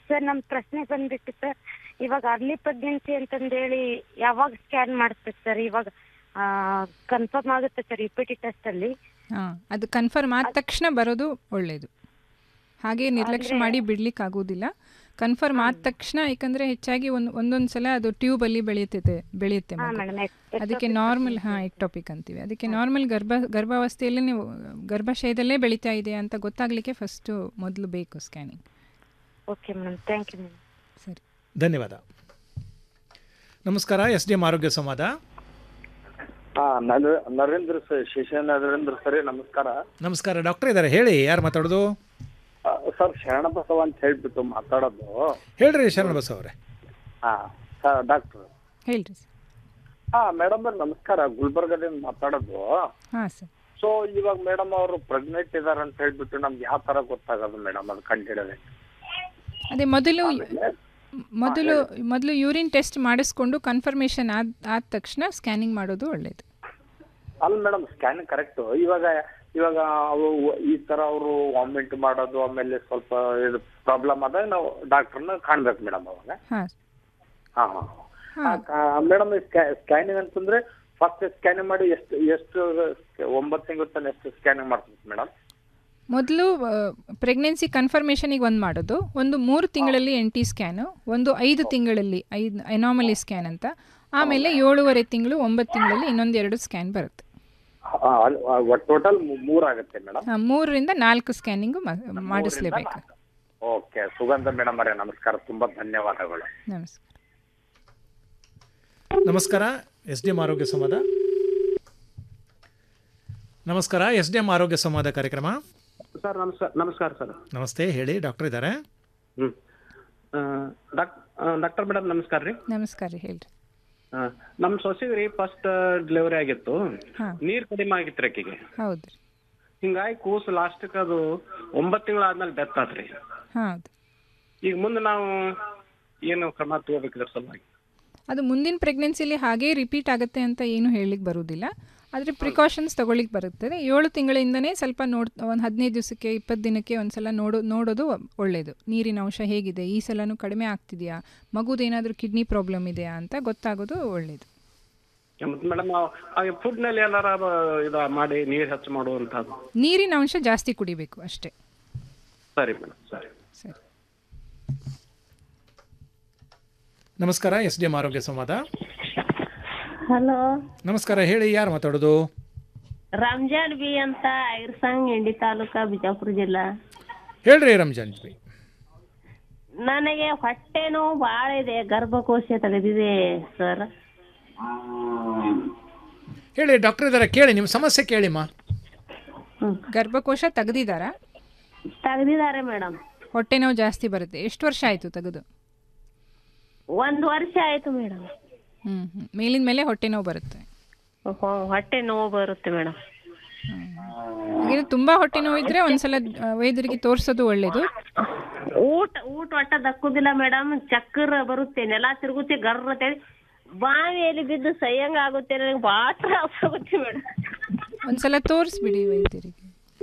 ಸರ್ ನಮ್ಮ ಪ್ರಶ್ನೆ ಬಂದ್ಬಿಟ್ಟು ಸರ್ ಇವಾಗ ಅರ್ಲಿ ಪ್ರೆಗ್ನೆನ್ಸಿ ಅಂತಂದೇಳಿ ಯಾವಾಗ ಸ್ಕ್ಯಾನ್ ಮಾಡಿಸ್ಬೇಕು ಸರ್ ಇವಾಗ ಕನ್ಫರ್ಮ್ ಆಗುತ್ತೆ sir U P T test ಅಲ್ಲಿ ಹಾಂ ಅದು ಕನ್ಫರ್ಮ್ ಆದ ತಕ್ಷಣ ಬರೋದು ಒಳ್ಳೆಯದು ಹಾಗೆ ನಿರ್ಲಕ್ಷ್ಯ ಅಂದ್ರೆ- ಮಾಡಿ ಬಿಡ್ಲಿಕ್ಕೆ ಆಗೋದಿಲ್ಲ ಕನ್ಫರ್ಮ್ ಆದ ತಕ್ಷಣ ಯಾಕಂದರೆ ಹೆಚ್ಚಾಗಿ ಒಂದು ಒಂದೊಂದು ಸಲ ಅದು ಟ್ಯೂಬಲ್ಲಿ ಬೆಳೆಯುತ್ತೆ ಬೆಳೆಯುತ್ತೆ ಹಾ ಮಗು. ಮೇಡಮ್ ಅದಕ್ಕೆ ನಾರ್ಮಲ್ ಹಾಂ ಎಕ್ಟೋಪಿಕ್ ಅಂತೀವಿ ಅದಕ್ಕೆ ನಾರ್ಮಲ್ ಗರ್ಭ ಗರ್ಭಾವಸ್ಥೆಯಲ್ಲಿ ನೀವು ಗರ್ಭಾಶಯದಲ್ಲೇ ಬೆಳೀತಾ ಇದೆ ಅಂತ ಗೊತ್ತಾಗಲಿಕ್ಕೆ ಫಸ್ಟು ಮೊದಲು ಬೇಕು scanning okay madam thank you madam ಸರಿ ಧನ್ಯವಾದ ನಮಸ್ಕಾರ ಎಸ್ ಡಿ ಎಂ ಆರೋಗ್ಯ ಸಂವಾದ ಹಾ ನರ- ನರೇಂದ್ರ ಸ- ಶೇಷ ನರೇಂದ್ರ ಸರಿ ನಮಸ್ಕಾರ ನಮಸ್ಕಾರ ಡಾಕ್ಟರ್ ಇದ್ದಾರೆ ಹೇಳಿ ಯಾರು ಮಾತಾಡೋದು ಆ, ಸರ್ ಶರಣಬಸವ ಅಂತ ಹೇಳ್ಬಿಟ್ಟು ಮಾತಾಡೋದು ಹೇಳ್ರಿ ಶರಣಬಸ ಅವರೇ ಹಾ ಸರ್ ಡಾಕ್ಟರ್ ಹೇಳ್ರಿ ಸರ್ ಹಾ ಮೇಡಮ್ ಅವ್ರ ನಮಸ್ಕಾರ ಗುಲ್ಬರ್ಗದಿಂದ ಮಾತಾಡೋದು ಹಾಂ ಸರ್ ಸೊ ಇವಾಗ ಮೇಡಮ್ ಅವರು ಪ್ರೆಗ್ನೆಂಟ್ ಇದಾರೆ ಅಂತ ಹೇಳ್ಬಿಟ್ಟು ನಮ್ಗೆ ಯಾವ ತರ ಗೊತ್ತಾಗೋದು ಮೇಡಮ್ ಅದು ಕಂಡಿಡೋದೆ ಅದೇ ಮೊದಲು ಮೊದಲು ಮೊದಲು ಯೂರಿನ್ ಟೆಸ್ಟ್ ಮಾಡಿಸ್ಕೊಂಡು ಕನ್ಫರ್ಮೇಷನ್ ಆದ ಆದ ತಕ್ಷಣ ಸ್ಕ್ಯಾನಿಂಗ್ ಮಾಡೋದು ಒಳ್ಳೆಯದು ಅಲ್ಲ ಮೇಡಮ್ ಸ್ಕ್ಯಾನಿಂಗ್ ಕರೆಕ್ಟ್ ಇವಾಗ ಇವಾಗ ಅವು ಈ ತರ ಅವರು ವಾಮಿಟ್ ಮಾಡೋದು ಆಮೇಲೆ ಸ್ವಲ್ಪ ಇದು ಪ್ರಾಬ್ಲಮ್ ಆದಾಗ ನಾವು ಡಾಕ್ಟರ್ನ ಕಾಣ್ಬೇಕು ಮೇಡಮ್ ಅವಾಗ ಹಾಂ ಹಾ ಹಾ ಮೇಡಮ್ ಸ್ಕ್ಯಾನಿಂಗ್ ಅಂತಂದ್ರೆ ಫಸ್ಟ್ ಸ್ಕ್ಯಾನಿಂಗ್ ಮಾಡಿ ಎಷ್ಟು ಎಷ್ಟು ಒಂಬತ್ತು ತಿಂಗಳ ತನಕ ಎಷ್ಟು ಸ್ಕ್ಯಾನಿಂಗ್ ಮಾಡ್ತೀವಿ ಮೇಡಮ್ ಮೊದಲು ಪ್ರೆಗ್ನೆನ್ಸಿ ಕನ್ಫರ್ಮೇಷನಿಗೆ ಒಂದು ಮಾಡೋದು ಒಂದು ಮೂರು ತಿಂಗಳಲ್ಲಿ ಎನ್ ಟಿ ಸ್ಕ್ಯಾನು ಒಂದು ಐದು ತಿಂಗಳಲ್ಲಿ ಐದು ಎನಾಮಲಿ ಸ್ಕ್ಯಾನ್ ಅಂತ ಆಮೇಲೆ ಏಳೂವರೆ ತಿಂಗಳು ಒಂಬತ್ತು ತಿಂಗಳಲ್ಲಿ ಇನ್ನೊಂದು ಎರಡು ಸ್ಕ್ಯಾನ್ ಬರುತ್ತೆ ಟೋಟಲ್ ಮೂರ್ ಆಗುತ್ತೆ ಮೇಡಮ್ ಹಾಂ ಮೂರರಿಂದ ನಾಲ್ಕು ಸ್ಕ್ಯಾನಿಂಗು ಮಾಡಿಸ್ಲೇಬೇಕು ಓಕೆ ಸುಗಂಧ ಮೇಡಮ್ ಅವರೇ ನಮಸ್ಕಾರ ತುಂಬಾ ಧನ್ಯವಾದಗಳು ನಮಸ್ಕಾರ ನಮಸ್ಕಾರ ಎಸ್ ಡಿ ಎಂ ಆರೋಗ್ಯ ಸಂವಾದ ನಮಸ್ಕಾರ ಎಸ್ ಡಿ ಎಂ ಆರೋಗ್ಯ ಸಂವಾದ ಕಾರ್ಯಕ್ರಮ ಸರ್ ನಮಸ್ಕಾರ ನಮಸ್ಕಾರ ಸರ್ ನಮಸ್ತೆ ಹೇಳಿ ಡಾಕ್ಟರ್ ಇದ್ದಾರೆ ಹ್ಞೂ ಡಾಕ್ಟರ್ ಮೇಡಮ್ ನಮಸ್ಕಾರ ರೀ ನಮಸ್ಕಾರ ರೀ ಹೇಳ್ರಿ ಆ, ನಮ್ಮ ಸೊಸೆಗೆ ರೀ ಫಸ್ಟ್ ಡೆಲಿವರಿ ಆಗಿತ್ತು ಹಾಂ ನೀರು ಕಡಿಮೆ ಆಗಿತ್ತು ರೀ ಆಕಿಗೆ ಹೌದು ರೀ ಹಿಂಗಾಗಿ ಕೂಸು ಲಾಸ್ಟ್ಗೆ ಅದು ಒಂಬತ್ತು ತಿಂಗಳು ಆದ್ಮೇಲೆ ಡೆತ್ ಆತ್ರಿ ಹೌದು ಈಗ ಮುಂದೆ ನಾವು ಏನು ಕ್ರಮ ತಗೋಬೇಕಿದ್ರ ಸಲುವಾಗಿ ಅದು ಮುಂದಿನ ಪ್ರೆಗ್ನೆನ್ಸಿಲಿ ಹಾಗೇ ರಿಪೀಟ್ ಆಗುತ್ತೆ ಅಂತ ಏನು ಹೇಳಲಿಕ್ಕೆ ಬರುವುದಿಲ್ಲ ಆದರೆ ಪ್ರಿಕಾಷನ್ಸ್ ತಗೊಳ್ಳಿಕ್ಕೆ ಬರುತ್ತದೆ ಏಳು ತಿಂಗಳಿಂದನೇ ಸ್ವಲ್ಪ ನೋಡ್ ಒಂದು ಹದಿನೈದು ದಿವಸಕ್ಕೆ ಇಪ್ಪತ್ತು ದಿನಕ್ಕೆ ಒಂದು ಸಲ ನೋಡೋ ನೋಡೋದು ಒಳ್ಳೆಯದು ನೀರಿನ ಅಂಶ ಹೇಗಿದೆ ಈ ಸಲನೂ ಕಡಿಮೆ ಆಗ್ತಿದೆಯಾ ಮಗುದೇನಾದರೂ ಕಿಡ್ನಿ ಪ್ರಾಬ್ಲಮ್ ಇದೆಯಾ ಅಂತ ಗೊತ್ತಾಗೋದು ಒಳ್ಳೆಯದು ಮತ್ತೆ ಮೇಡಮ್ ಫುಡ್ನಲ್ಲಿ ಏನಾರ ಇದು ಮಾಡಿ ನೀರು ಹೆಚ್ಚು ಮಾಡುವಂಥದ್ದು ನೀರಿನ ಅಂಶ ಜಾಸ್ತಿ ಕುಡಿಬೇಕು ಅಷ್ಟೇ ಸರಿ ಮೇಡಮ್ ಸರಿ ಸರಿ ನಮಸ್ಕಾರ ಎಸ್ ಡಿ ಎಂ ಆರೋಗ್ಯ ಸಂವಾದ ಹಲೋ ನಮಸ್ಕಾರ ಹೇಳಿ ಯಾರು ಮಾತಾಡೋದು ರಂಜಾನ್ ಬಿ ಅಂತ ಐರ್ಸಂಗ್ ಇಂಡಿ ತಾಲೂಕಾ ಬಿಜಾಪುರ ಜಿಲ್ಲಾ ಹೇಳ್ರಿ ರಂಜಾನ್ ಬಿ ನನಗೆ ಹೊಟ್ಟೆ ನೋವು ಭಾಳ ಇದೆ ಗರ್ಭಕೋಶ ತೆಗೆದಿದೆ ಸರ್ ಹೇಳಿ ಡಾಕ್ಟರ್ ಇದ್ದಾರೆ ಕೇಳಿ ನಿಮ್ಮ ಸಮಸ್ಯೆ ಕೇಳಿಮ್ಮ ಗರ್ಭಕೋಶ ತೆಗೆದಿದ್ದಾರಾ ತೆಗ್ದಿದ್ದಾರೆ ಮೇಡಮ್ ಹೊಟ್ಟೆ ನೋವು ಜಾಸ್ತಿ ಬರುತ್ತೆ ಎಷ್ಟು ವರ್ಷ ಆಯಿತು ತೆಗೆದು ಒಂದ್ ವರ್ಷ ಆಯ್ತು ಮೇಡಮ್ ಹ್ಞೂ ಹ್ಞೂ ಮೇಲಿನ ಮೇಲೆ ಹೊಟ್ಟೆ ನೋವು ಬರುತ್ತೆ ಹೊಟ್ಟೆ ನೋವು ಬರುತ್ತೆ ಮೇಡಮ್ ಹಾಗೆ ತುಂಬ ಹೊಟ್ಟೆ ನೋವು ಇದ್ದರೆ ಒಂದ್ಸಲ ಆ, ವೈದ್ಯರಿಗೆ ತೋರಿಸೋದು ಒಳ್ಳೆಯದು ಊಟ ಊಟ ಒಟ್ಟ ದಕ್ಕುದಿಲ್ಲ ಮೇಡಮ್ ಚಕ್ಕರ್ ಬರುತ್ತೆ ನೆಲ ತಿರುಗುತ್ತೆ ಗರ್ರ ಅಂತೇಳಿ ಬಾವಿಯಲ್ಲಿ ಬಿದ್ದು ಸಯ್ಯಂಗ ಆಗುತ್ತೆ ನನಗೆ ಭಾಳ ತ್ರಾಸ ಆಗುತ್ತೆ ಮೇಡಮ್ ಒಂದ್ಸಲ ತೋರಿಸ್ಬಿಡಿ ವೈದ್ಯರಿಗೆ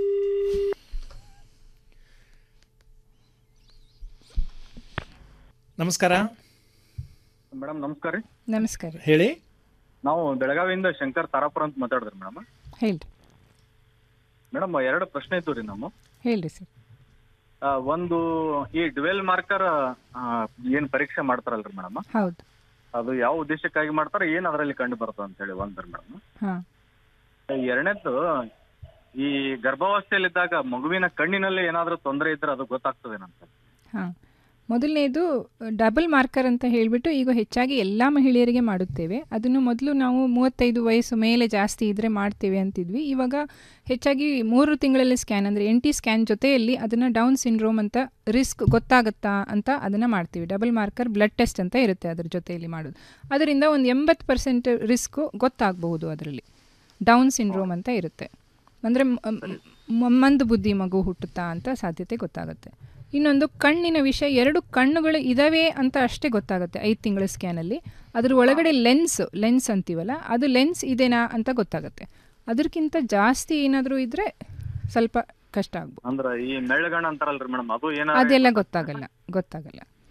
ನಮಸ್ಕಾರ ಮೇಡಮ್ ನಮಸ್ಕಾರ ರೀ ನಮಸ್ಕಾರ ಹೇಳಿ ನಾವು ಬೆಳಗಾವಿಯಿಂದ ಶಂಕರ್ ತಾರಾಪುರ ಅಂತ ಮಾತಾಡಿದ್ರಿ ಮೇಡಮ್ ಹೇಳ್ರಿ ಮೇಡಮ್ ಎರಡು ಪ್ರಶ್ನೆ ಇತ್ತು ರೀ ನಮ್ಮ ಹೇಳ್ರಿ ಸರ್ ಆ, ಒಂದು ಈ ಡ್ವೆಲ್ ಮಾರ್ಕರ್ ಏನ್ ಪರೀಕ್ಷೆ ಮಾಡ್ತಾರಲ್ರಿ ಮೇಡಮ್ ಹೌದು ಅದು ಯಾವ ಉದ್ದೇಶಕ್ಕಾಗಿ ಮಾಡ್ತಾರ ಏನ್ ಅದರಲ್ಲಿ ಕಂಡು ಬರ್ತದೆ ಅಂತ ಹೇಳಿ ಒಂದ್ರಿ ಮೇಡಮ್ ಹಾಂ ಎರಡನೇದ್ದು ಈ ಗರ್ಭಾವಸ್ಥೆಯಲ್ಲಿದ್ದಾಗ ಮಗುವಿನ ಕಣ್ಣಿನಲ್ಲಿ ಏನಾದ್ರೂ ತೊಂದರೆ ಇದ್ರೆ ಅದು ಗೊತ್ತಾಗ್ತದೇನಂತ ಹಾಂ ಮೊದಲನೇದು ಡಬಲ್ ಮಾರ್ಕರ್ ಅಂತ ಹೇಳಿಬಿಟ್ಟು ಈಗ ಹೆಚ್ಚಾಗಿ ಎಲ್ಲ ಮಹಿಳೆಯರಿಗೆ ಮಾಡುತ್ತೇವೆ ಅದನ್ನು ಮೊದಲು ನಾವು ಮೂವತ್ತೈದು ವಯಸ್ಸು ಮೇಲೆ ಜಾಸ್ತಿ ಇದ್ದರೆ ಮಾಡ್ತೇವೆ ಅಂತಿದ್ವಿ ಇವಾಗ ಹೆಚ್ಚಾಗಿ ಮೂರು ತಿಂಗಳಲ್ಲಿ ಸ್ಕ್ಯಾನ್ ಅಂದರೆ ಎನ್ ಟಿ ಸ್ಕ್ಯಾನ್ ಜೊತೆಯಲ್ಲಿ ಅದನ್ನು ಡೌನ್ ಸಿಂಡ್ರೋಮ್ ಅಂತ ರಿಸ್ಕ್ ಗೊತ್ತಾಗುತ್ತಾ ಅಂತ ಅದನ್ನು ಮಾಡ್ತೀವಿ ಡಬಲ್ ಮಾರ್ಕರ್ ಬ್ಲಡ್ ಟೆಸ್ಟ್ ಅಂತ ಇರುತ್ತೆ ಅದ್ರ ಜೊತೆಯಲ್ಲಿ ಮಾಡೋದು ಅದರಿಂದ ಒಂದು ಎಂಬತ್ತು ಪರ್ಸೆಂಟ್ ರಿಸ್ಕು ಗೊತ್ತಾಗಬಹುದು ಅದರಲ್ಲಿ ಡೌನ್ ಸಿಂಡ್ರೋಮ್ ಅಂತ ಇರುತ್ತೆ ಅಂದರೆ ಮಂದು ಬುದ್ಧಿ ಮಗು ಹುಟ್ಟುತ್ತಾ ಅಂತ ಸಾಧ್ಯತೆ ಗೊತ್ತಾಗುತ್ತೆ ಇನ್ನೊಂದು ಕಣ್ಣಿನ ವಿಷಯ ಎರಡು ಕಣ್ಣುಗಳು ಇದಾವೆ ಅಂತ ಅಷ್ಟೇ ಗೊತ್ತಾಗುತ್ತೆ ಐದು ತಿಂಗಳ ಸ್ಕ್ಯಾನಲ್ಲಿ ಅದ್ರ ಒಳಗಡೆ ಲೆನ್ಸ್ ಲೆನ್ಸ್ ಅಂತೀವಲ್ಲ ಅದು ಲೆನ್ಸ್ ಇದೆನಾ ಅಂತ ಗೊತ್ತಾಗುತ್ತೆ ಅದಕ್ಕಿಂತ ಜಾಸ್ತಿ ಏನಾದರೂ ಇದ್ದರೆ ಸ್ವಲ್ಪ ಕಷ್ಟ ಆಗ್ಬೋದು ಅಂದ್ರ ಈ ಮೆಳ್ಳಗಣ್ಣ ಅಂತಾರಲ್ರಿ ಮೇಡಮ್ ಅದು ಏನ ಅದೆಲ್ಲ ಗೊತ್ತಾಗಲ್ಲ ಗೊತ್ತಾಗಲ್ಲ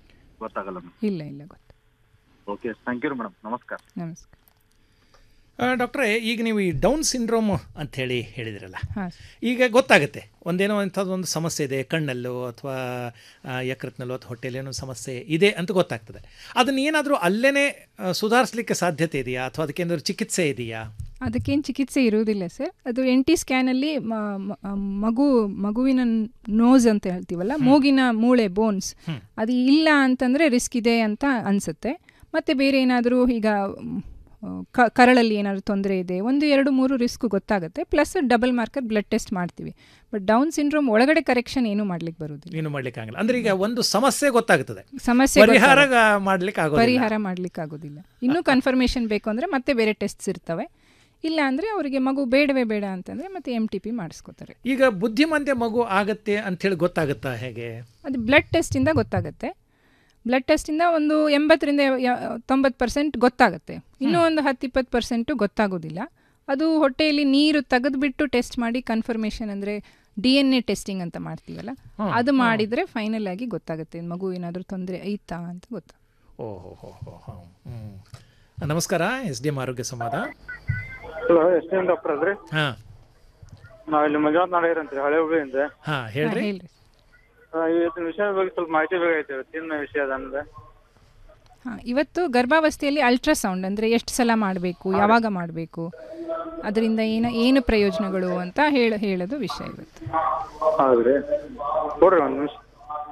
ಗೊತ್ತಾಗಲ್ಲ ಇಲ್ಲ ಇಲ್ಲ ಗೊತ್ತು ಓಕೆ ಥ್ಯಾಂಕ್ ಯು ಮೇಡಮ್ ನಮಸ್ಕಾರ ನಮಸ್ಕಾರ ಆ, ಡಾಕ್ಟ್ರೇ ಈಗ ನೀವು ಈ ಡೌನ್ ಸಿಂಡ್ರೋಮ್ ಅಂಥೇಳಿ ಹೇಳಿದ್ರಲ್ಲ ಹಾಂ ಈಗ ಗೊತ್ತಾಗುತ್ತೆ ಒಂದೇನೋ ಅಂಥದ್ದೊಂದು ಸಮಸ್ಯೆ ಇದೆ ಕಣ್ಣಲ್ಲೋ ಅಥವಾ ಯಕೃತ್ನಲ್ಲೋ ಅಥವಾ ಹೊಟ್ಟೆಯಲ್ಲಿ ಏನೋ ಸಮಸ್ಯೆ ಇದೆ ಅಂತ ಗೊತ್ತಾಗ್ತದೆ ಅದನ್ನ ಏನಾದರೂ ಅಲ್ಲೇ ಸುಧಾರಿಸಲಿಕ್ಕೆ ಸಾಧ್ಯತೆ ಇದೆಯಾ ಅಥವಾ ಅದಕ್ಕೇನಾದರೂ ಚಿಕಿತ್ಸೆ ಇದೆಯಾ ಅದಕ್ಕೇನು ಚಿಕಿತ್ಸೆ ಇರುವುದಿಲ್ಲ ಸರ್ ಅದು ಎನ್ ಟಿ ಸ್ಕ್ಯಾನಲ್ಲಿ ಮಗು ಮಗುವಿನ ನೋಸ್ ಅಂತ ಹೇಳ್ತೀವಲ್ಲ ಮೂಗಿನ ಮೂಳೆ ಬೋನ್ಸ್ ಅದು ಇಲ್ಲ ಅಂತಂದರೆ ರಿಸ್ಕ್ ಇದೆ ಅಂತ ಅನಿಸುತ್ತೆ ಮತ್ತು ಬೇರೆ ಏನಾದರೂ ಈಗ ಮ್, ಕ ಕರಳಲ್ಲಿ ಏನಾದರೂ ತೊಂದರೆ ಇದೆ ಒಂದು ಎರಡು ಮೂರು ರಿಸ್ಕ್ ಗೊತ್ತಾಗುತ್ತೆ plus double marker blood test ಮಾಡ್ತೀವಿ ಬಟ್ ಡೌನ್ ಸಿಂಡ್ರೋಮ್ ಒಳಗಡೆ ಕರೆಕ್ಷನ್ ಏನೂ ಮಾಡ್ಲಿಕ್ಕೆ ಬರುವುದಿಲ್ಲ ಏನು ಮಾಡ್ಲಿಕ್ಕೆ ಆಗಲ್ಲ ಅಂದ್ರೆ ಈಗ ಒಂದು ಸಮಸ್ಯೆ ಗೊತ್ತಾಗ್ತದೆ ಸಮಸ್ಯೆ ಪರಿಹಾರ ಗೊತ್ತಾಗುತ್ತೆ. ಮಾಡ್ಲಿಕ್ಕೆ ಆಗೋದಿಲ್ಲ ಪರಿಹಾರ ಮಾಡ್ಲಿಕ್ಕೆ ಆಗೋದಿಲ್ಲ ಇನ್ನೂ ಕನ್ಫರ್ಮೇಷನ್ ಬೇಕು ಅಂದರೆ ಮತ್ತೆ ಬೇರೆ ಟೆಸ್ಟ್ಸ್ ಇರ್ತವೆ ಇಲ್ಲ ಅಂದರೆ ಅವರಿಗೆ ಮಗು ಬೇಡವೇ ಬೇಡ ಅಂತಂದರೆ ಮತ್ತೆ ಎಮ್ ಟಿ ಪಿ ಮಾಡಿಸ್ಕೋತಾರೆ ಈಗ ಬುದ್ಧಿಮಾಂದ್ಯ ಮಗು ಆಗತ್ತೆ ಅಂಥೇಳಿ ಗೊತ್ತಾಗುತ್ತಾ ಹೇಗೆ ಅದು ಬ್ಲಡ್ ಟೆಸ್ಟಿಂದ ಗೊತ್ತಾಗುತ್ತೆ ಬ್ಲಡ್ ಟೆಸ್ಟಿಂದ ಒಂದು ಎಂಬತ್ತರಿಂದ ತೊಂಬತ್ತು ಪರ್ಸೆಂಟ್ ಗೊತ್ತಾಗುತ್ತೆ ಇನ್ನೂ ಒಂದು ಹತ್ತು ಇಪ್ಪತ್ತು ಪರ್ಸೆಂಟು ಗೊತ್ತಾಗೋದಿಲ್ಲ ಅದು ಹೊಟ್ಟೆಯಲ್ಲಿ ನೀರು ತೆಗೆದುಬಿಟ್ಟು ಟೆಸ್ಟ್ ಮಾಡಿ ಕನ್ಫರ್ಮೇಷನ್ ಅಂದರೆ ಡಿ ಎನ್ ಎ ಟೆಸ್ಟಿಂಗ್ ಅಂತ ಮಾಡ್ತೀವಲ್ಲ ಹ್ಮ್, ಅದು ಹ್ಮ್. ಮಾಡಿದರೆ ಫೈನಲ್ ಆಗಿ ಗೊತ್ತಾಗುತ್ತೆ ಮಗು ಏನಾದರೂ ತೊಂದರೆ ಐತಾ ಅಂತ ಗೊತ್ತಾ ಓಹೋ ಹೋ ಹೋ ಹೋ ಹ್ಮ್. ನಮಸ್ಕಾರ ಎಸ್ ಡಿ ಎಂ ಆರೋಗ್ಯ ಸಂವಾದ ಹಲೋ ಎಸ್ ಎನ್ ಡಾಕ್ಟರ್ ಅಲ್ರಿ ಹಾಂ ನಾವ್ ಇಲ್ಲಿ ಮಂಜುನಾಥ್ ನಾಡೇರ್ ಅಂತೀರಿ ಹಳೆ ಹುಬ್ಳಿಯಿಂದ ಹಾಂ ಹೇಳ್ರಿ ಆ, ಇವತ್ತಿನ ವಿಷಯ ಬಗ್ಗೆ ಸ್ವಲ್ಪ ಮಾಹಿತಿ ಬೇಕಾಗಿತ್ತು ಇವತ್ತಿನ ವಿಷಯ ಅದಂದ್ರೆ ಹಾಂ ಇವತ್ತು ಗರ್ಭಾವಸ್ಥೆಯಲ್ಲಿ ಅಲ್ಟ್ರಾಸೌಂಡ್ ಅಂದರೆ ಎಷ್ಟು ಸಲ ಮಾಡಬೇಕು ಯಾವಾಗ ಮಾಡಬೇಕು ಅದರಿಂದ ಏನು ಏನು ಪ್ರಯೋಜನಗಳು ಅಂತ ಹೇಳ ಹೇಳೋದು ವಿಷಯ ಇವತ್ತು ಹೌದ್ರಿ ಕೊಡ್ರಿ ಒಂದ್ ನಿಮಿಷ